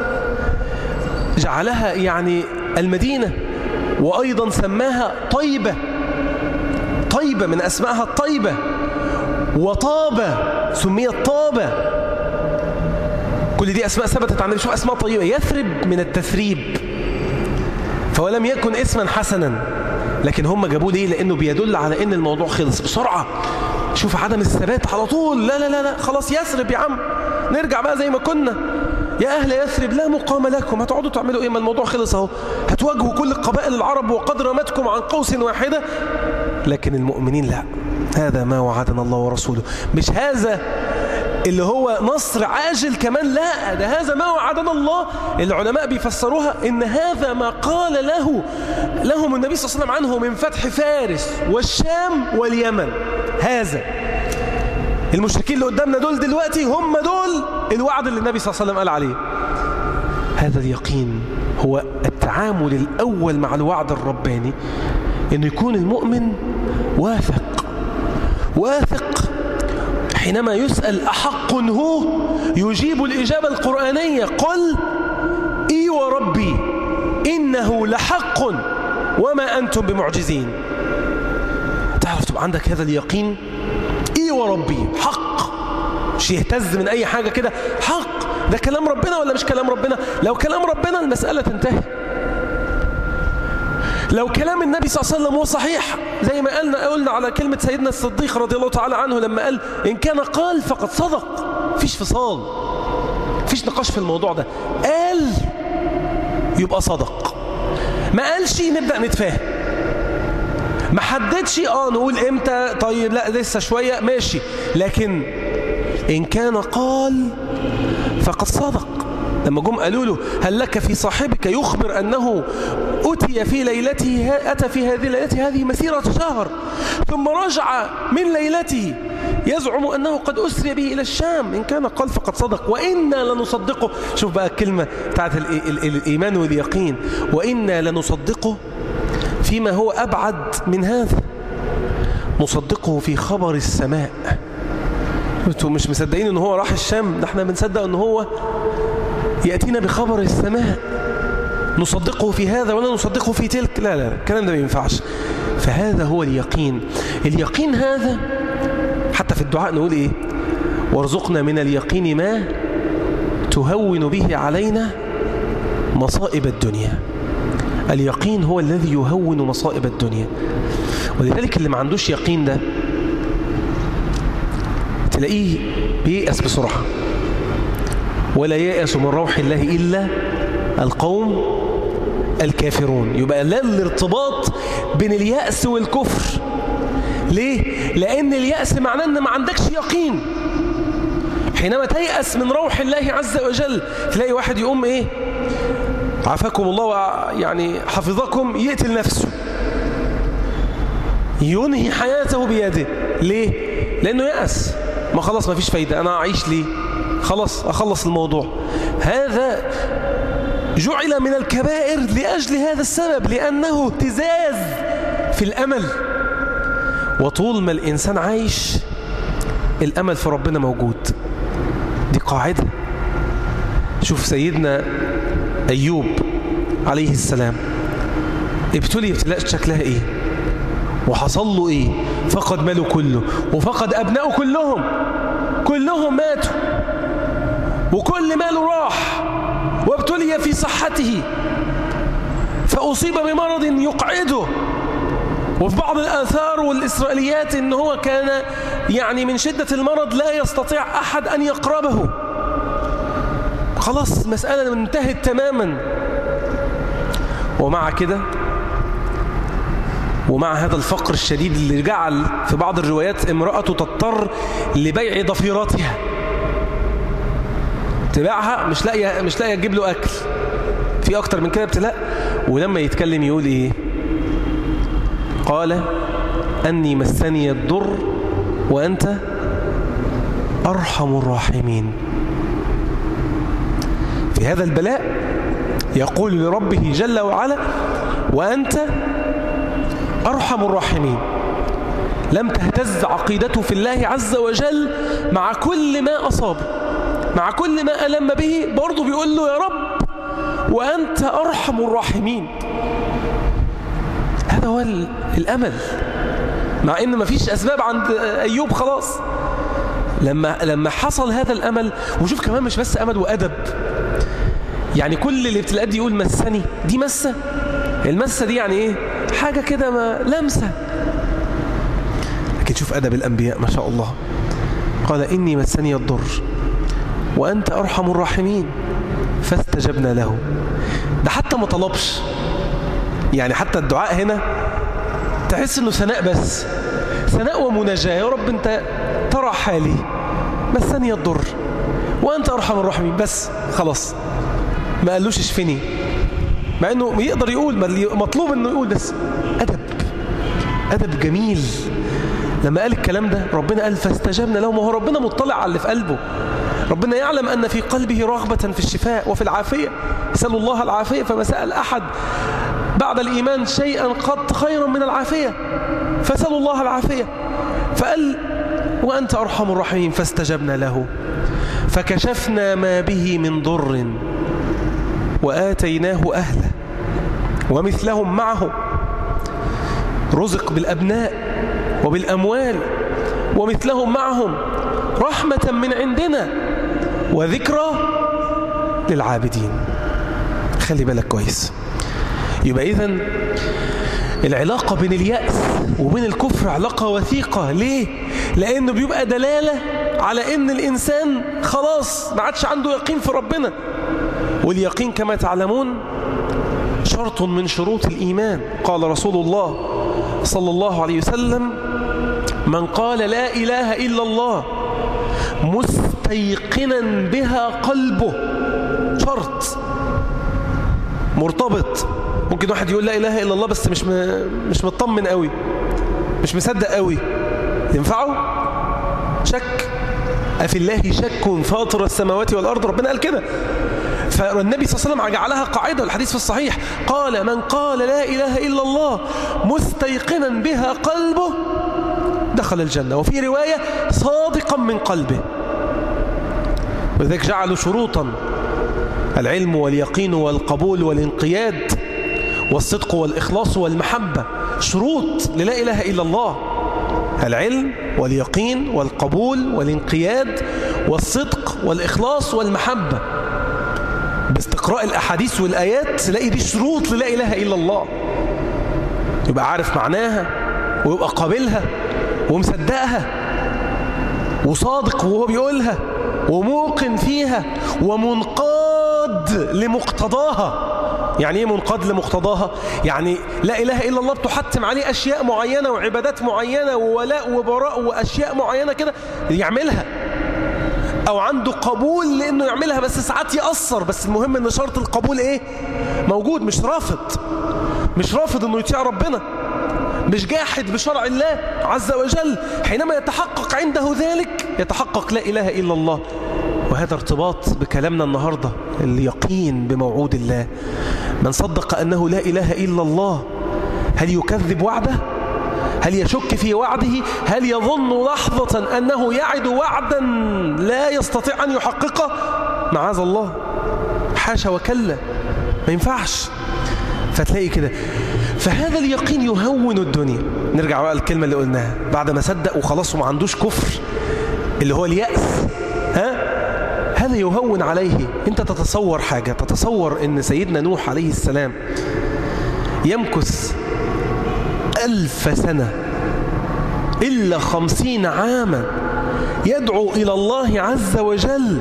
جعلها يعني المدينة وأيضا سماها طيبة طيبة من أسمائها الطيبة وطابة سميت طابة كل دي أسماء ثبتت عن النبي شوف أسماء طيبة يثرب من التثريب فولم يكن اسما حسنا لكن هم جابوه ليه لأنه بيدل على أن الموضوع خلص بسرعة شوف عدم الثبات على طول لا لا لا لا خلاص يثرب يا عم نرجع بقى زي ما كنا يا أهل يثرب لا مقام لكم هتقعدوا تعملوا إيه ما الموضوع خلص اهو هتواجهوا كل القبائل العرب وقد رمتكم عن قوس واحدة لكن المؤمنين لا هذا ما وعدنا الله ورسوله مش هذا اللي هو نصر عاجل كمان لا ده هذا ما وعدنا الله العلماء بيفسروها ان هذا ما قال له لهم النبي صلى الله عليه وسلم عنه من فتح فارس والشام واليمن هذا المشركين اللي قدامنا دول دلوقتي هم دول الوعد اللي النبي صلى الله عليه وسلم قال عليه هذا اليقين هو التعامل الأول مع الوعد الرباني أنه يكون المؤمن واثق واثق حينما يسأل أحق هو يجيب الإجابة القرآنية قل إي وربي إنه لحق وما أنتم بمعجزين تعرف تبقى عندك هذا اليقين إي وربي حق مش يهتز من أي حاجة كده حق ده كلام ربنا ولا مش كلام ربنا لو كلام ربنا المسألة تنتهي لو كلام النبي صلى الله عليه وسلم هو صحيح زي ما قلنا قلنا على كلمة سيدنا الصديق رضي الله تعالى عنه لما قال إن كان قال فقد صدق فيش فصال فيش نقاش في الموضوع ده قال يبقى صدق ما قالش نبدأ نتفاهم ما حددش اه نقول امتى طيب لا لسه شوية ماشي لكن إن كان قال فقد صدق لما جم قالوا له هل لك في صاحبك يخبر أنه أتي في ليلته أتى في هذه الليلة هذه مسيرة شهر ثم رجع من ليلته يزعم أنه قد أسري به إلى الشام إن كان قال فقد صدق وإنا لنصدقه شوف بقى الكلمة بتاعت الإيمان واليقين وإنا لنصدقه فيما هو أبعد من هذا نصدقه في خبر السماء انتوا مش مصدقين ان هو راح الشام ده احنا بنصدق ان هو يأتينا بخبر السماء نصدقه في هذا ولا نصدقه في تلك لا لا الكلام ده ما ينفعش فهذا هو اليقين اليقين هذا حتى في الدعاء نقول ايه وارزقنا من اليقين ما تهون به علينا مصائب الدنيا اليقين هو الذي يهون مصائب الدنيا ولذلك اللي ما عندوش يقين ده تلاقيه بييأس بسرعة ولا ييأس من روح الله إلا القوم الكافرون يبقى لا الارتباط بين اليأس والكفر ليه؟ لأن اليأس معناه أن ما عندكش يقين حينما تيأس من روح الله عز وجل تلاقي واحد يقوم إيه عافاكم الله يعني حفظكم يقتل نفسه ينهي حياته بيده ليه؟ لأنه يأس ما خلاص ما فيش فايدة أنا أعيش ليه خلاص أخلص الموضوع هذا جعل من الكبائر لأجل هذا السبب لأنه ابتزاز في الأمل وطول ما الإنسان عايش الأمل في ربنا موجود دي قاعدة شوف سيدنا أيوب عليه السلام ابتلي ابتلاء شكلها ايه وحصل له ايه فقد ماله كله وفقد أبنائه كلهم كلهم ماتوا وكل ماله راح وابتلي في صحته فأصيب بمرض يقعده وفي بعض الآثار والإسرائيليات إن هو كان يعني من شدة المرض لا يستطيع أحد أن يقربه خلاص مسألة انتهت تماما ومع كده ومع هذا الفقر الشديد اللي جعل في بعض الروايات امرأته تضطر لبيع ضفيراتها تباعها مش لاقيه مش لاقيه تجيب له اكل في اكتر من كده ابتلاء ولما يتكلم يقول ايه قال اني مسني الضر وأنت أرحم الراحمين في هذا البلاء يقول لربه جل وعلا وأنت أرحم الراحمين لم تهتز عقيدته في الله عز وجل مع كل ما أصابه مع كل ما ألم به برضه بيقول له يا رب وأنت أرحم الراحمين هذا هو الأمل مع إن مفيش أسباب عند أيوب خلاص لما لما حصل هذا الأمل وشوف كمان مش بس أمل وأدب يعني كل الابتلاءات دي يقول مسني دي مسة المسة دي يعني إيه حاجة كده ما لمسة لكن شوف أدب الأنبياء ما شاء الله قال إني مسني الضر وأنت أرحم الراحمين فاستجبنا له ده حتى ما طلبش يعني حتى الدعاء هنا تحس انه ثناء بس ثناء ومناجاة يا رب انت ترى حالي مسني الضر وانت ارحم الراحمين بس خلاص ما قالوش اشفني مع انه يقدر يقول مطلوب انه يقول بس ادب ادب جميل لما قال الكلام ده ربنا قال فاستجبنا له ما هو ربنا مطلع على اللي في قلبه ربنا يعلم أن في قلبه رغبة في الشفاء وفي العافية يسأل الله العافية فما سأل أحد بعد الإيمان شيئا قد خيرا من العافية فسأل الله العافية فقال وأنت أرحم الراحمين فاستجبنا له فكشفنا ما به من ضر وآتيناه أهله ومثلهم معه رزق بالأبناء وبالأموال ومثلهم معهم رحمة من عندنا وذكرى للعابدين خلي بالك كويس يبقى إذن العلاقة بين اليأس وبين الكفر علاقة وثيقة ليه؟ لأنه بيبقى دلالة على أن الإنسان خلاص ما عادش عنده يقين في ربنا واليقين كما تعلمون شرط من شروط الإيمان قال رسول الله صلى الله عليه وسلم من قال لا إله إلا الله مستيقنا بها قلبه شرط مرتبط ممكن واحد يقول لا إله إلا الله بس مش مش مطمن قوي مش مصدق قوي ينفعه شك أفي الله شك فاطر السماوات والأرض ربنا قال كده فالنبي صلى الله عليه وسلم جعلها قاعدة الحديث في الصحيح قال من قال لا إله إلا الله مستيقنا بها قلبه دخل الجنة وفي رواية صادقا من قلبه ولذلك جعلوا شروطا العلم واليقين والقبول والانقياد والصدق والإخلاص والمحبة شروط للا إله إلا الله العلم واليقين والقبول والانقياد والصدق والإخلاص والمحبة باستقراء الأحاديث والآيات تلاقي دي شروط للا إله إلا الله يبقى عارف معناها ويبقى قابلها ومصدقها وصادق وهو بيقولها وموقن فيها ومنقاد لمقتضاها يعني ايه منقاد لمقتضاها يعني لا إله إلا الله بتحتم عليه أشياء معينة وعبادات معينة وولاء وبراء وأشياء معينة كده يعملها أو عنده قبول لأنه يعملها بس ساعات يأثر بس المهم أن شرط القبول إيه موجود مش رافض مش رافض أنه يطيع ربنا مش جاحد بشرع الله عز وجل حينما يتحقق عنده ذلك يتحقق لا إله إلا الله وهذا ارتباط بكلامنا النهاردة اليقين بموعود الله من صدق أنه لا إله إلا الله هل يكذب وعده؟ هل يشك في وعده؟ هل يظن لحظة أنه يعد وعدا لا يستطيع أن يحققه؟ معاذ الله حاشا وكلا ما ينفعش فتلاقي كده فهذا اليقين يهون الدنيا نرجع بقى الكلمة اللي قلناها بعد ما صدق وخلاص وما عندوش كفر اللي هو اليأس ها هذا يهون عليه انت تتصور حاجة تتصور ان سيدنا نوح عليه السلام يمكث ألف سنة إلا خمسين عاما يدعو إلى الله عز وجل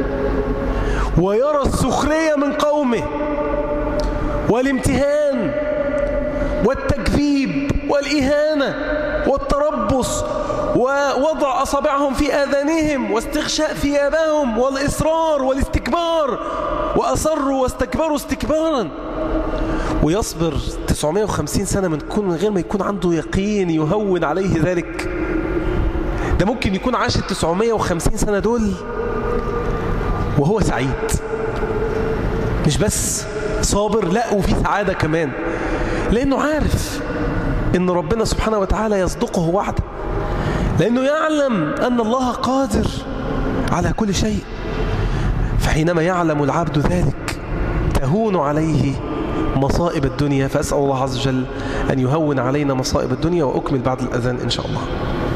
ويرى السخرية من قومه والامتهان والتكذيب والإهانة والتربص ووضع أصابعهم في آذانهم واستغشاء ثيابهم والإصرار والاستكبار وأصروا واستكبروا استكبارا ويصبر 950 سنة من كون من غير ما يكون عنده يقين يهون عليه ذلك ده ممكن يكون عاش ال 950 سنة دول وهو سعيد مش بس صابر لا وفي سعادة كمان لأنه عارف إن ربنا سبحانه وتعالى يصدقه وعده لأنه يعلم أن الله قادر على كل شيء فحينما يعلم العبد ذلك تهون عليه مصائب الدنيا فأسأل الله عز وجل أن يهون علينا مصائب الدنيا وأكمل بعد الأذان إن شاء الله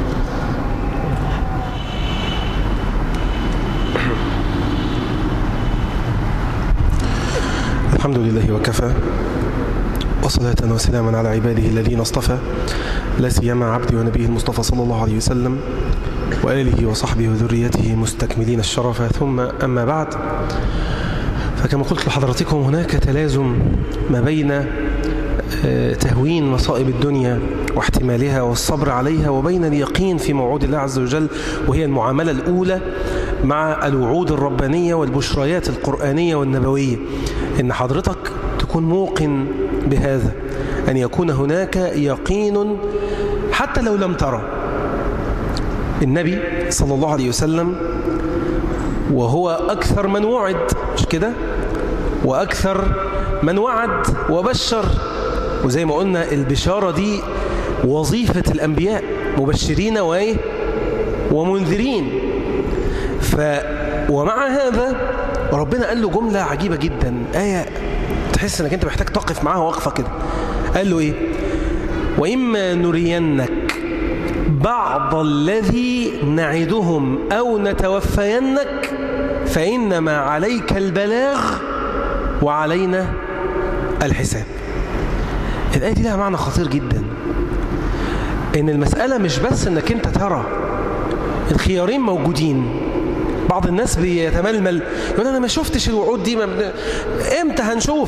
الحمد لله وكفى وصلاة وسلاما على عباده الذين اصطفى لا سيما عبدي ونبيه المصطفى صلى الله عليه وسلم وآله وصحبه وذريته مستكملين الشرف ثم أما بعد فكما قلت لحضراتكم هناك تلازم ما بين تهوين مصائب الدنيا واحتمالها والصبر عليها وبين اليقين في موعود الله عز وجل وهي المعاملة الأولى مع الوعود الربانية والبشريات القرآنية والنبوية إن حضرتك تكون موقن بهذا أن يكون هناك يقين حتى لو لم ترى النبي صلى الله عليه وسلم وهو أكثر من وعد مش كده وأكثر من وعد وبشر وزي ما قلنا البشارة دي وظيفة الأنبياء مبشرين وإيه ومنذرين ف ومع هذا ربنا قال له جملة عجيبة جدا آية تحس انك انت محتاج تقف معاها وقفة كده قال له ايه وإما نرينك بعض الذي نعدهم أو نتوفينك فإنما عليك البلاغ وعلينا الحساب الآية دي لها معنى خطير جدا إن المسألة مش بس إنك أنت ترى الخيارين موجودين بعض الناس بيتململ يقول أنا ما شفتش الوعود دي ما إمتى هنشوف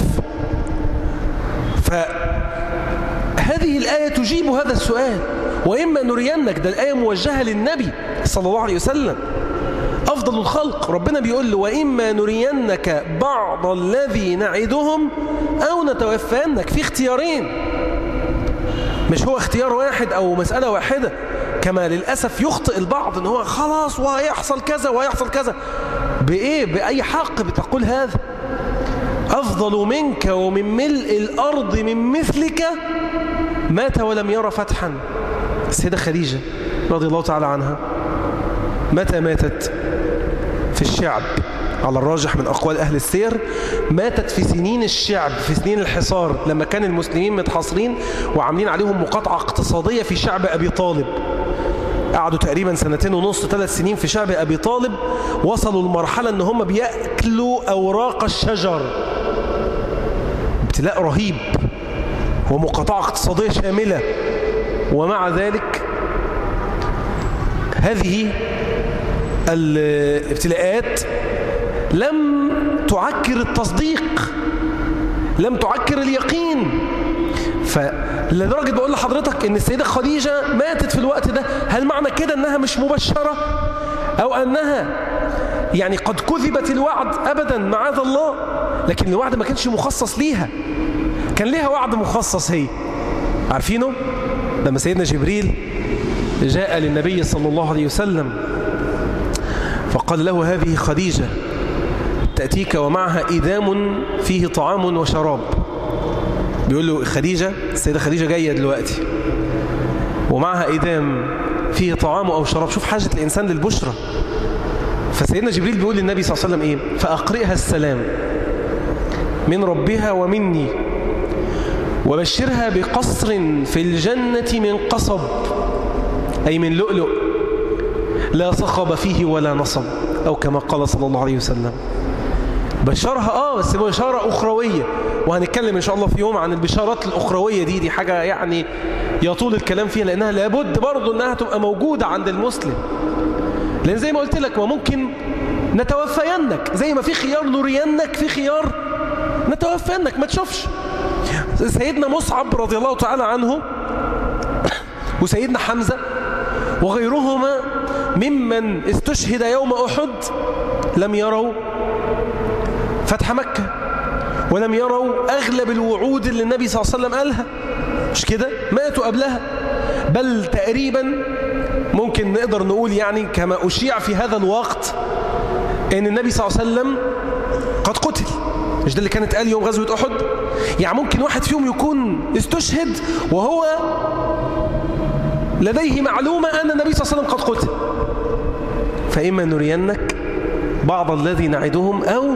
فهذه الآية تجيب هذا السؤال وإما نرينك ده الآية موجهة للنبي صلى الله عليه وسلم أفضل الخلق ربنا بيقول له وإما نرينك بعض الذي نعدهم أو نتوفينك في اختيارين مش هو اختيار واحد أو مسألة واحدة كما للأسف يخطئ البعض ان هو خلاص وهيحصل كذا وهيحصل كذا بإيه بأي حق بتقول هذا أفضل منك ومن ملء الأرض من مثلك مات ولم يرى فتحا السيدة خديجة رضي الله تعالى عنها متى ماتت في الشعب على الراجح من أقوال أهل السير ماتت في سنين الشعب في سنين الحصار لما كان المسلمين متحاصرين وعاملين عليهم مقاطعة اقتصادية في شعب أبي طالب قعدوا تقريبا سنتين ونص ثلاث سنين في شعب أبي طالب وصلوا لمرحلة أن هم بيأكلوا أوراق الشجر ابتلاء رهيب ومقاطعة اقتصادية شاملة ومع ذلك هذه الابتلاءات لم تعكر التصديق لم تعكر اليقين فلدرجة بقول لحضرتك ان السيدة خديجة ماتت في الوقت ده هل معنى كده انها مش مبشرة او انها يعني قد كذبت الوعد ابدا معاذ الله لكن الوعد ما كانش مخصص ليها كان ليها وعد مخصص هي عارفينه لما سيدنا جبريل جاء للنبي صلى الله عليه وسلم فقال له هذه خديجة تأتيك ومعها إدام فيه طعام وشراب بيقول له خديجة السيدة خديجة جاية دلوقتي ومعها إدام فيه طعام أو شراب شوف حاجة الإنسان للبشرة فسيدنا جبريل بيقول للنبي صلى الله عليه وسلم إيه فأقرئها السلام من ربها ومني وبشرها بقصر في الجنة من قصب أي من لؤلؤ لا صخب فيه ولا نصب أو كما قال صلى الله عليه وسلم بشرها آه بس بشارة أخروية وهنتكلم إن شاء الله في يوم عن البشارات الأخروية دي دي حاجة يعني يطول الكلام فيها لأنها لابد برضو أنها تبقى موجودة عند المسلم لأن زي ما قلت لك وممكن نتوفينك زي ما في خيار نرينك في خيار نتوفينك ما تشوفش سيدنا مصعب رضي الله تعالى عنه وسيدنا حمزة وغيرهما ممن استشهد يوم أحد لم يروا فتح مكة ولم يروا أغلب الوعود اللي النبي صلى الله عليه وسلم قالها مش كده ماتوا قبلها بل تقريبا ممكن نقدر نقول يعني كما أشيع في هذا الوقت أن النبي صلى الله عليه وسلم قد قتل مش ده اللي كانت قال يوم غزوة أحد يعني ممكن واحد فيهم يكون استشهد وهو لديه معلومة أن النبي صلى الله عليه وسلم قد قتل فإما نرينك بعض الذي نعدهم أو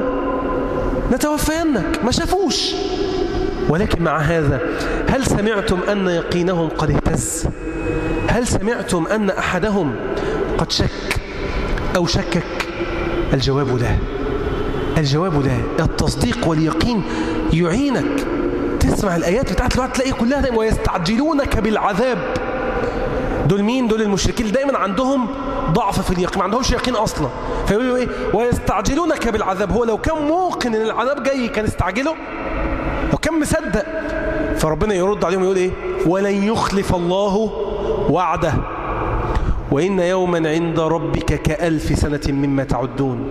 نتوفينك ما شافوش ولكن مع هذا هل سمعتم أن يقينهم قد اهتز هل سمعتم أن أحدهم قد شك أو شكك الجواب لا الجواب لا التصديق واليقين يعينك تسمع الآيات بتاعت الوقت تلاقي كلها دائما ويستعجلونك بالعذاب دول مين دول المشركين دايما عندهم ضعف في اليقين ما عندهمش يقين أصلا فيقولوا إيه ويستعجلونك بالعذاب هو لو كان موقن إن العذاب جاي كان استعجله وكان مصدق فربنا يرد عليهم يقول إيه ولن يخلف الله وعده وإن يوما عند ربك كألف سنة مما تعدون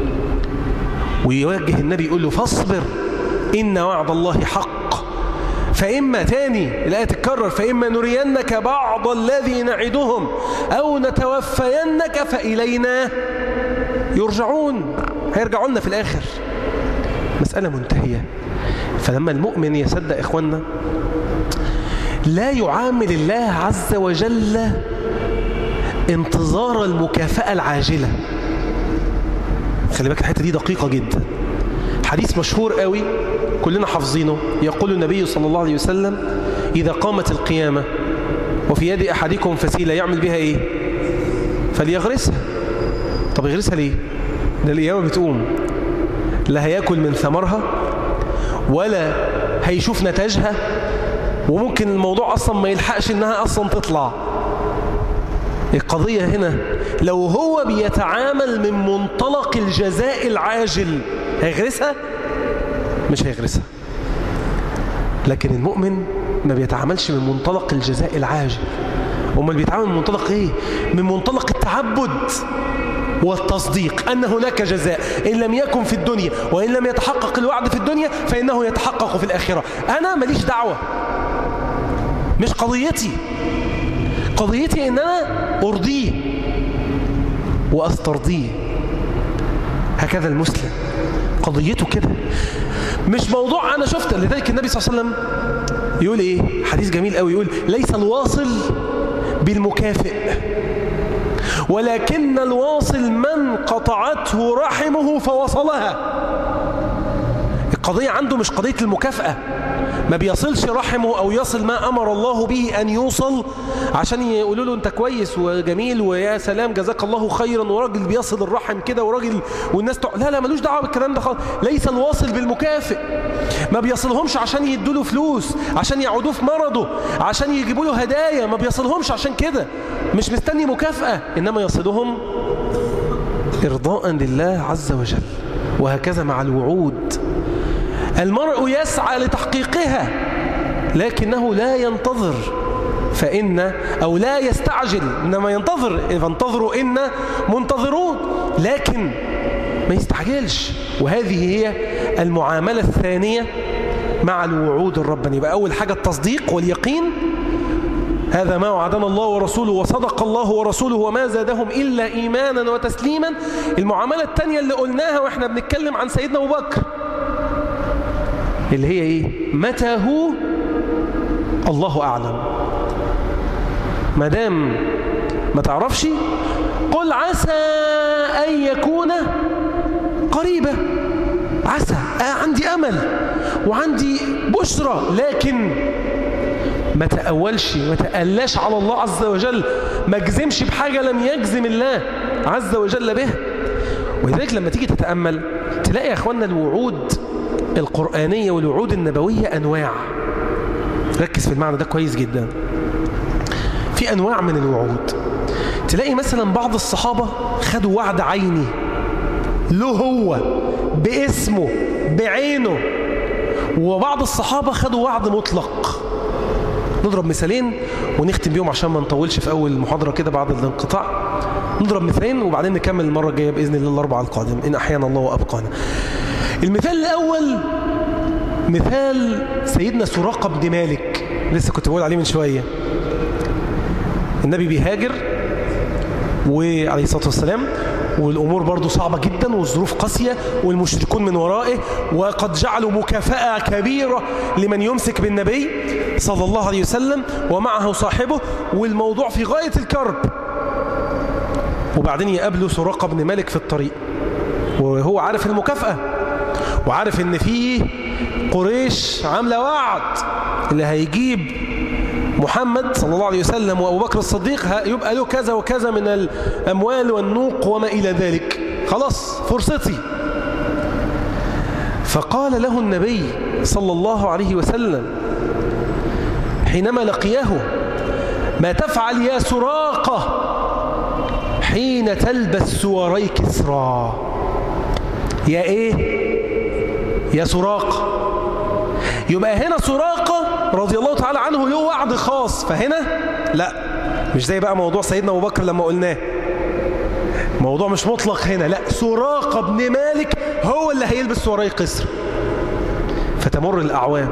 ويوجه النبي يقول له فاصبر إن وعد الله حق فإما تاني الآية تتكرر فإما نرينك بعض الذي نعدهم أو نتوفينك فإلينا يرجعون هيرجعوا لنا في الآخر مسألة منتهية فلما المؤمن يصدق إخواننا لا يعامل الله عز وجل انتظار المكافأة العاجلة خلي بالك الحتة دي دقيقة جدا حديث مشهور قوي كلنا حافظينه يقول النبي صلى الله عليه وسلم إذا قامت القيامة وفي يد أحدكم فسيلة يعمل بها إيه فليغرسها طب يغرسها ليه ده القيامة بتقوم لا هياكل من ثمرها ولا هيشوف نتاجها وممكن الموضوع أصلا ما يلحقش إنها أصلا تطلع القضية هنا لو هو بيتعامل من منطلق الجزاء العاجل هيغرسها مش هيغرسها لكن المؤمن ما بيتعاملش من منطلق الجزاء العاجل امال بيتعامل من منطلق ايه من منطلق التعبد والتصديق أن هناك جزاء إن لم يكن في الدنيا وإن لم يتحقق الوعد في الدنيا فإنه يتحقق في الآخرة أنا ماليش دعوة مش قضيتي قضيتي إن أنا أرضيه وأسترضيه هكذا المسلم قضيته كده مش موضوع أنا شفت لذلك النبي صلى الله عليه وسلم يقول إيه حديث جميل قوي يقول ليس الواصل بالمكافئ ولكن الواصل من قطعته رحمه فوصلها القضية عنده مش قضية المكافأة ما بيصلش رحمه أو يصل ما أمر الله به أن يوصل عشان يقولوا له أنت كويس وجميل ويا سلام جزاك الله خيرا وراجل بيصل الرحم كده وراجل والناس تع... لا لا ملوش دعوة بالكلام ده خالص ليس الواصل بالمكافئ ما بيصلهمش عشان يدوا له فلوس عشان يعودوه في مرضه عشان يجيبوا له هدايا ما بيصلهمش عشان كده مش مستني مكافأة إنما يصلهم إرضاء لله عز وجل وهكذا مع الوعود المرء يسعى لتحقيقها لكنه لا ينتظر فإن أو لا يستعجل إنما ينتظر فانتظروا إن منتظرون لكن ما يستعجلش وهذه هي المعاملة الثانية مع الوعود الربانية يبقى أول حاجة التصديق واليقين هذا ما وعدنا الله ورسوله وصدق الله ورسوله وما زادهم إلا إيمانا وتسليما المعاملة الثانية اللي قلناها وإحنا بنتكلم عن سيدنا أبو بكر اللي هي إيه متى هو الله أعلم ما دام ما تعرفش قل عسى أن يكون قريبا عسى آه عندي أمل وعندي بشرى لكن ما تأولش ما تألاش على الله عز وجل ما جزمش بحاجة لم يجزم الله عز وجل بها ولذلك لما تيجي تتأمل تلاقي يا أخوانا الوعود القرآنية والوعود النبوية أنواع ركز في المعنى ده كويس جدا في أنواع من الوعود تلاقي مثلا بعض الصحابة خدوا وعد عيني له هو باسمه بعينه وبعض الصحابة خدوا وعد مطلق نضرب مثالين ونختم بيهم عشان ما نطولش في أول المحاضرة كده بعد الانقطاع نضرب مثالين وبعدين نكمل المرة الجاية بإذن الله الأربعة القادم إن أحيانا الله وأبقانا المثال الأول مثال سيدنا سراقة بن مالك لسه كنت بقول عليه من شوية النبي بيهاجر وعليه الصلاة والسلام والأمور برضو صعبة جدا والظروف قاسية والمشركون من ورائه وقد جعلوا مكافأة كبيرة لمن يمسك بالنبي صلى الله عليه وسلم ومعه صاحبه والموضوع في غاية الكرب وبعدين يقابله سراقة بن مالك في الطريق وهو عارف المكافأة وعارف ان فيه قريش عاملة وعد اللي هيجيب محمد صلى الله عليه وسلم وأبو بكر الصديق يبقى له كذا وكذا من الأموال والنوق وما إلى ذلك خلاص فرصتي فقال له النبي صلى الله عليه وسلم حينما لقياه ما تفعل يا سراقة حين تلبس سواري كسرى يا ايه يا سراقة يبقى هنا سراقة رضي الله تعالى عنه له وعد خاص فهنا لا مش زي بقى موضوع سيدنا أبو بكر لما قلناه موضوع مش مطلق هنا لا سراقة بن مالك هو اللي هيلبس سواري قصر فتمر الأعوام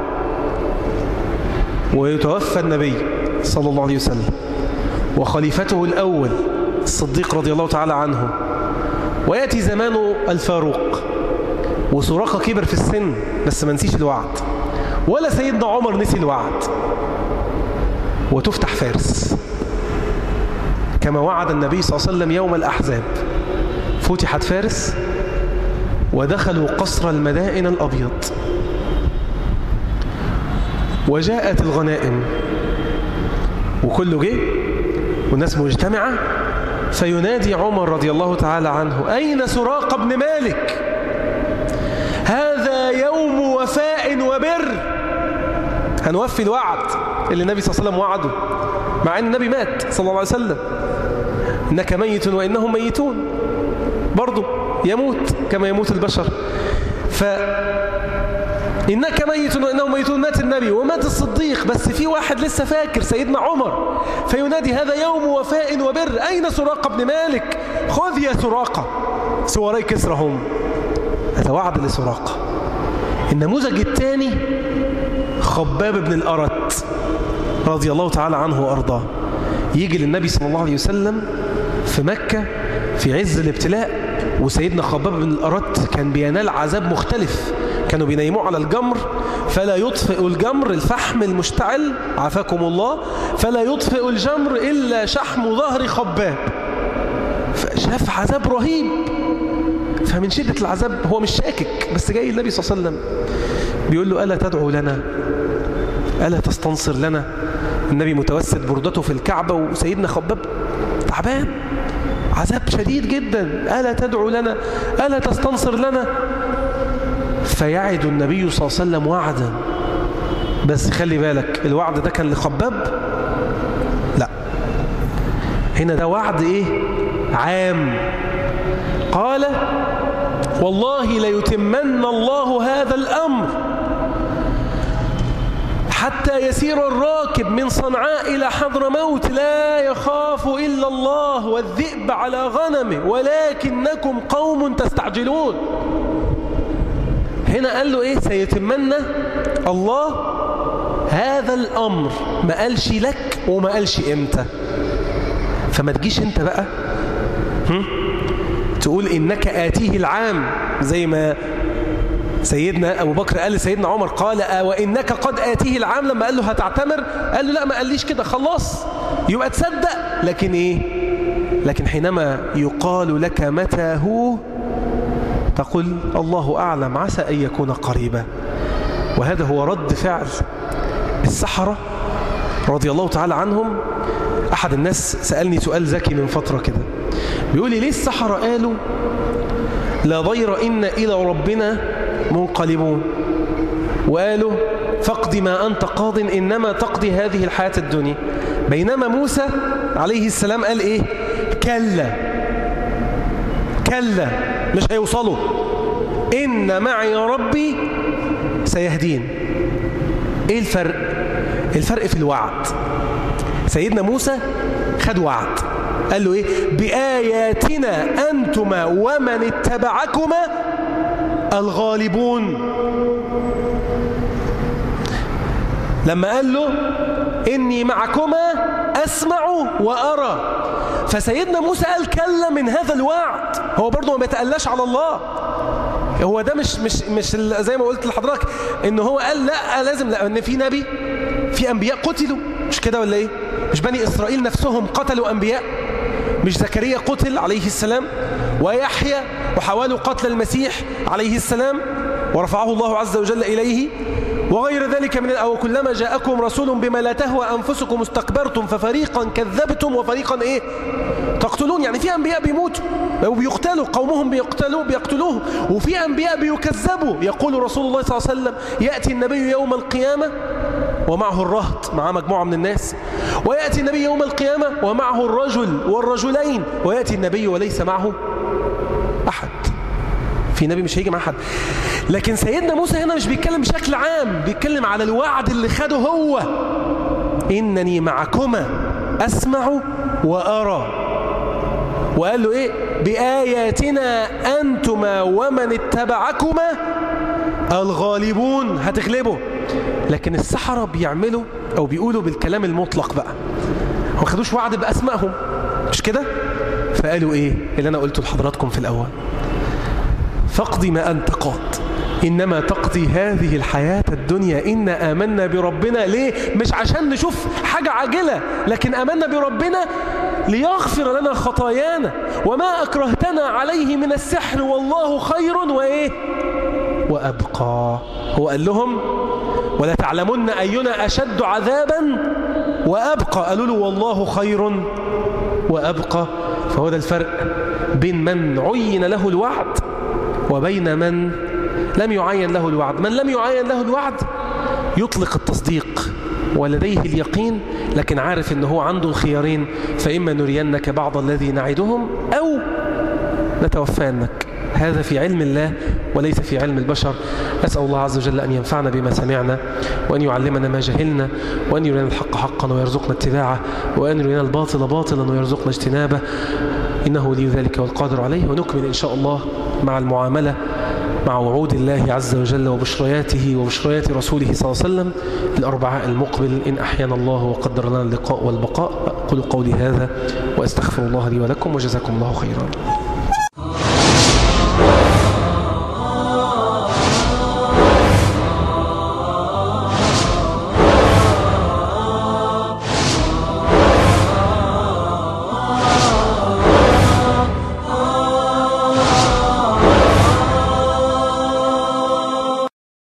ويتوفى النبي صلى الله عليه وسلم وخليفته الأول الصديق رضي الله تعالى عنه ويأتي زمان الفاروق وسراقة كبر في السن بس ما نسيش الوعد ولا سيدنا عمر نسي الوعد وتفتح فارس كما وعد النبي صلى الله عليه وسلم يوم الأحزاب فتحت فارس ودخلوا قصر المدائن الأبيض وجاءت الغنائم وكله جه والناس مجتمعة فينادي عمر رضي الله تعالى عنه أين سراق بن مالك هذا يوم وفاء وبر هنوفي الوعد اللي النبي صلى الله عليه وسلم وعده مع أن النبي مات صلى الله عليه وسلم إنك ميت وإنهم ميتون برضه يموت كما يموت البشر ف إنك ميت وإنهم ميتون مات النبي ومات الصديق بس في واحد لسه فاكر سيدنا عمر فينادي هذا يوم وفاء وبر أين سراقة بن مالك خذ يا سراقة سواري كسرى هم هذا وعد لسراقة النموذج الثاني خباب بن الأرت رضي الله تعالى عنه وأرضاه يجي للنبي صلى الله عليه وسلم في مكة في عز الابتلاء وسيدنا خباب بن الأرت كان بينال عذاب مختلف كانوا بينيموه على الجمر فلا يطفئ الجمر الفحم المشتعل عافاكم الله فلا يطفئ الجمر إلا شحم ظهر خباب فشاف عذاب رهيب فمن شدة العذاب هو مش شاكك بس جاي النبي صلى الله عليه وسلم بيقول له ألا تدعو لنا ألا تستنصر لنا النبي متوسد بردته في الكعبة وسيدنا خباب تعبان عذاب شديد جدا ألا تدعو لنا ألا تستنصر لنا فيعد النبي صلى الله عليه وسلم وعدا بس خلي بالك الوعد ده كان لخباب لا هنا ده وعد ايه عام قال والله ليتمن الله هذا الأمر حتى يسير الراكب من صنعاء إلى حضر موت لا يخاف إلا الله والذئب على غنمه ولكنكم قوم تستعجلون هنا قال له إيه سيتمنى الله هذا الأمر ما قالش لك وما قالش إمتى فما تجيش انت بقى هم؟ تقول إنك آتيه العام زي ما سيدنا أبو بكر قال لسيدنا عمر قال آه وإنك قد آتيه العام لما قال له هتعتمر قال له لا ما قاليش كده خلاص يبقى تصدق لكن إيه لكن حينما يقال لك متى هو تقول الله أعلم عسى أن يكون قريبا وهذا هو رد فعل السحرة رضي الله تعالى عنهم أحد الناس سألني سؤال ذكي من فترة كده بيقول لي ليه السحرة قالوا لا ضير إن إلى ربنا منقلبون وقالوا فاقض ما أنت قاض إنما تقضي هذه الحياة الدنيا بينما موسى عليه السلام قال إيه كلا كلا مش هيوصلوا إن معي ربي سيهدين إيه الفرق الفرق في الوعد سيدنا موسى خد وعد قال له إيه بآياتنا أنتما ومن اتبعكما الغالبون لما قال له إني معكما أسمع وأرى فسيدنا موسى قال كلا من هذا الوعد هو برضه ما بيتألاش على الله هو ده مش مش مش زي ما قلت لحضرتك ان هو قال لا لازم لا ان في نبي في انبياء قتلوا مش كده ولا ايه مش بني اسرائيل نفسهم قتلوا انبياء مش زكريا قتل عليه السلام ويحيى وحاولوا قتل المسيح عليه السلام ورفعه الله عز وجل إليه وغير ذلك من أو كلما جاءكم رسول بما لا تهوى أنفسكم استكبرتم ففريقا كذبتم وفريقا إيه تقتلون يعني في أنبياء بيموتوا وبيقتلوا قومهم بيقتلوا بيقتلوه وفي أنبياء بيكذبوا يقول رسول الله صلى الله عليه وسلم يأتي النبي يوم القيامة ومعه الرهط مع مجموعة من الناس ويأتي النبي يوم القيامة ومعه الرجل والرجلين ويأتي النبي وليس معه أحد في نبي مش هيجي مع أحد لكن سيدنا موسى هنا مش بيتكلم بشكل عام بيتكلم على الوعد اللي خده هو إنني معكما أسمع وأرى وقال له إيه بآياتنا أنتما ومن اتبعكما الغالبون هتغلبوا لكن السحرة بيعملوا أو بيقولوا بالكلام المطلق بقى ما خدوش وعد بأسمائهم مش كده فقالوا إيه اللي أنا قلته لحضراتكم في الأول فاقضي ما أنت قاض إنما تقضي هذه الحياة الدنيا إنا آمنا بربنا ليه؟ مش عشان نشوف حاجة عاجلة لكن آمنا بربنا ليغفر لنا خطايانا وما أكرهتنا عليه من السحر والله خير وإيه؟ وأبقى هو قال لهم ولا تعلمن أينا أشد عذابا وأبقى قالوا له والله خير وأبقى فهو ده الفرق بين من عين له الوعد وبين من لم يعين له الوعد من لم يعين له الوعد يطلق التصديق ولديه اليقين لكن عارف ان هو عنده الخيارين فإما نرينك بعض الذي نعدهم أو نتوفانك هذا في علم الله وليس في علم البشر أسأل الله عز وجل أن ينفعنا بما سمعنا وأن يعلمنا ما جهلنا وأن يرينا الحق حقا ويرزقنا اتباعه وأن يرينا الباطل باطلا ويرزقنا اجتنابه إنه ولي ذلك والقادر عليه ونكمل إن شاء الله مع المعاملة مع وعود الله عز وجل وبشرياته وبشريات رسوله صلى الله عليه وسلم الأربعاء المقبل إن أحيانا الله وقدر لنا اللقاء والبقاء أقول قولي هذا وأستغفر الله لي ولكم وجزاكم الله خيرا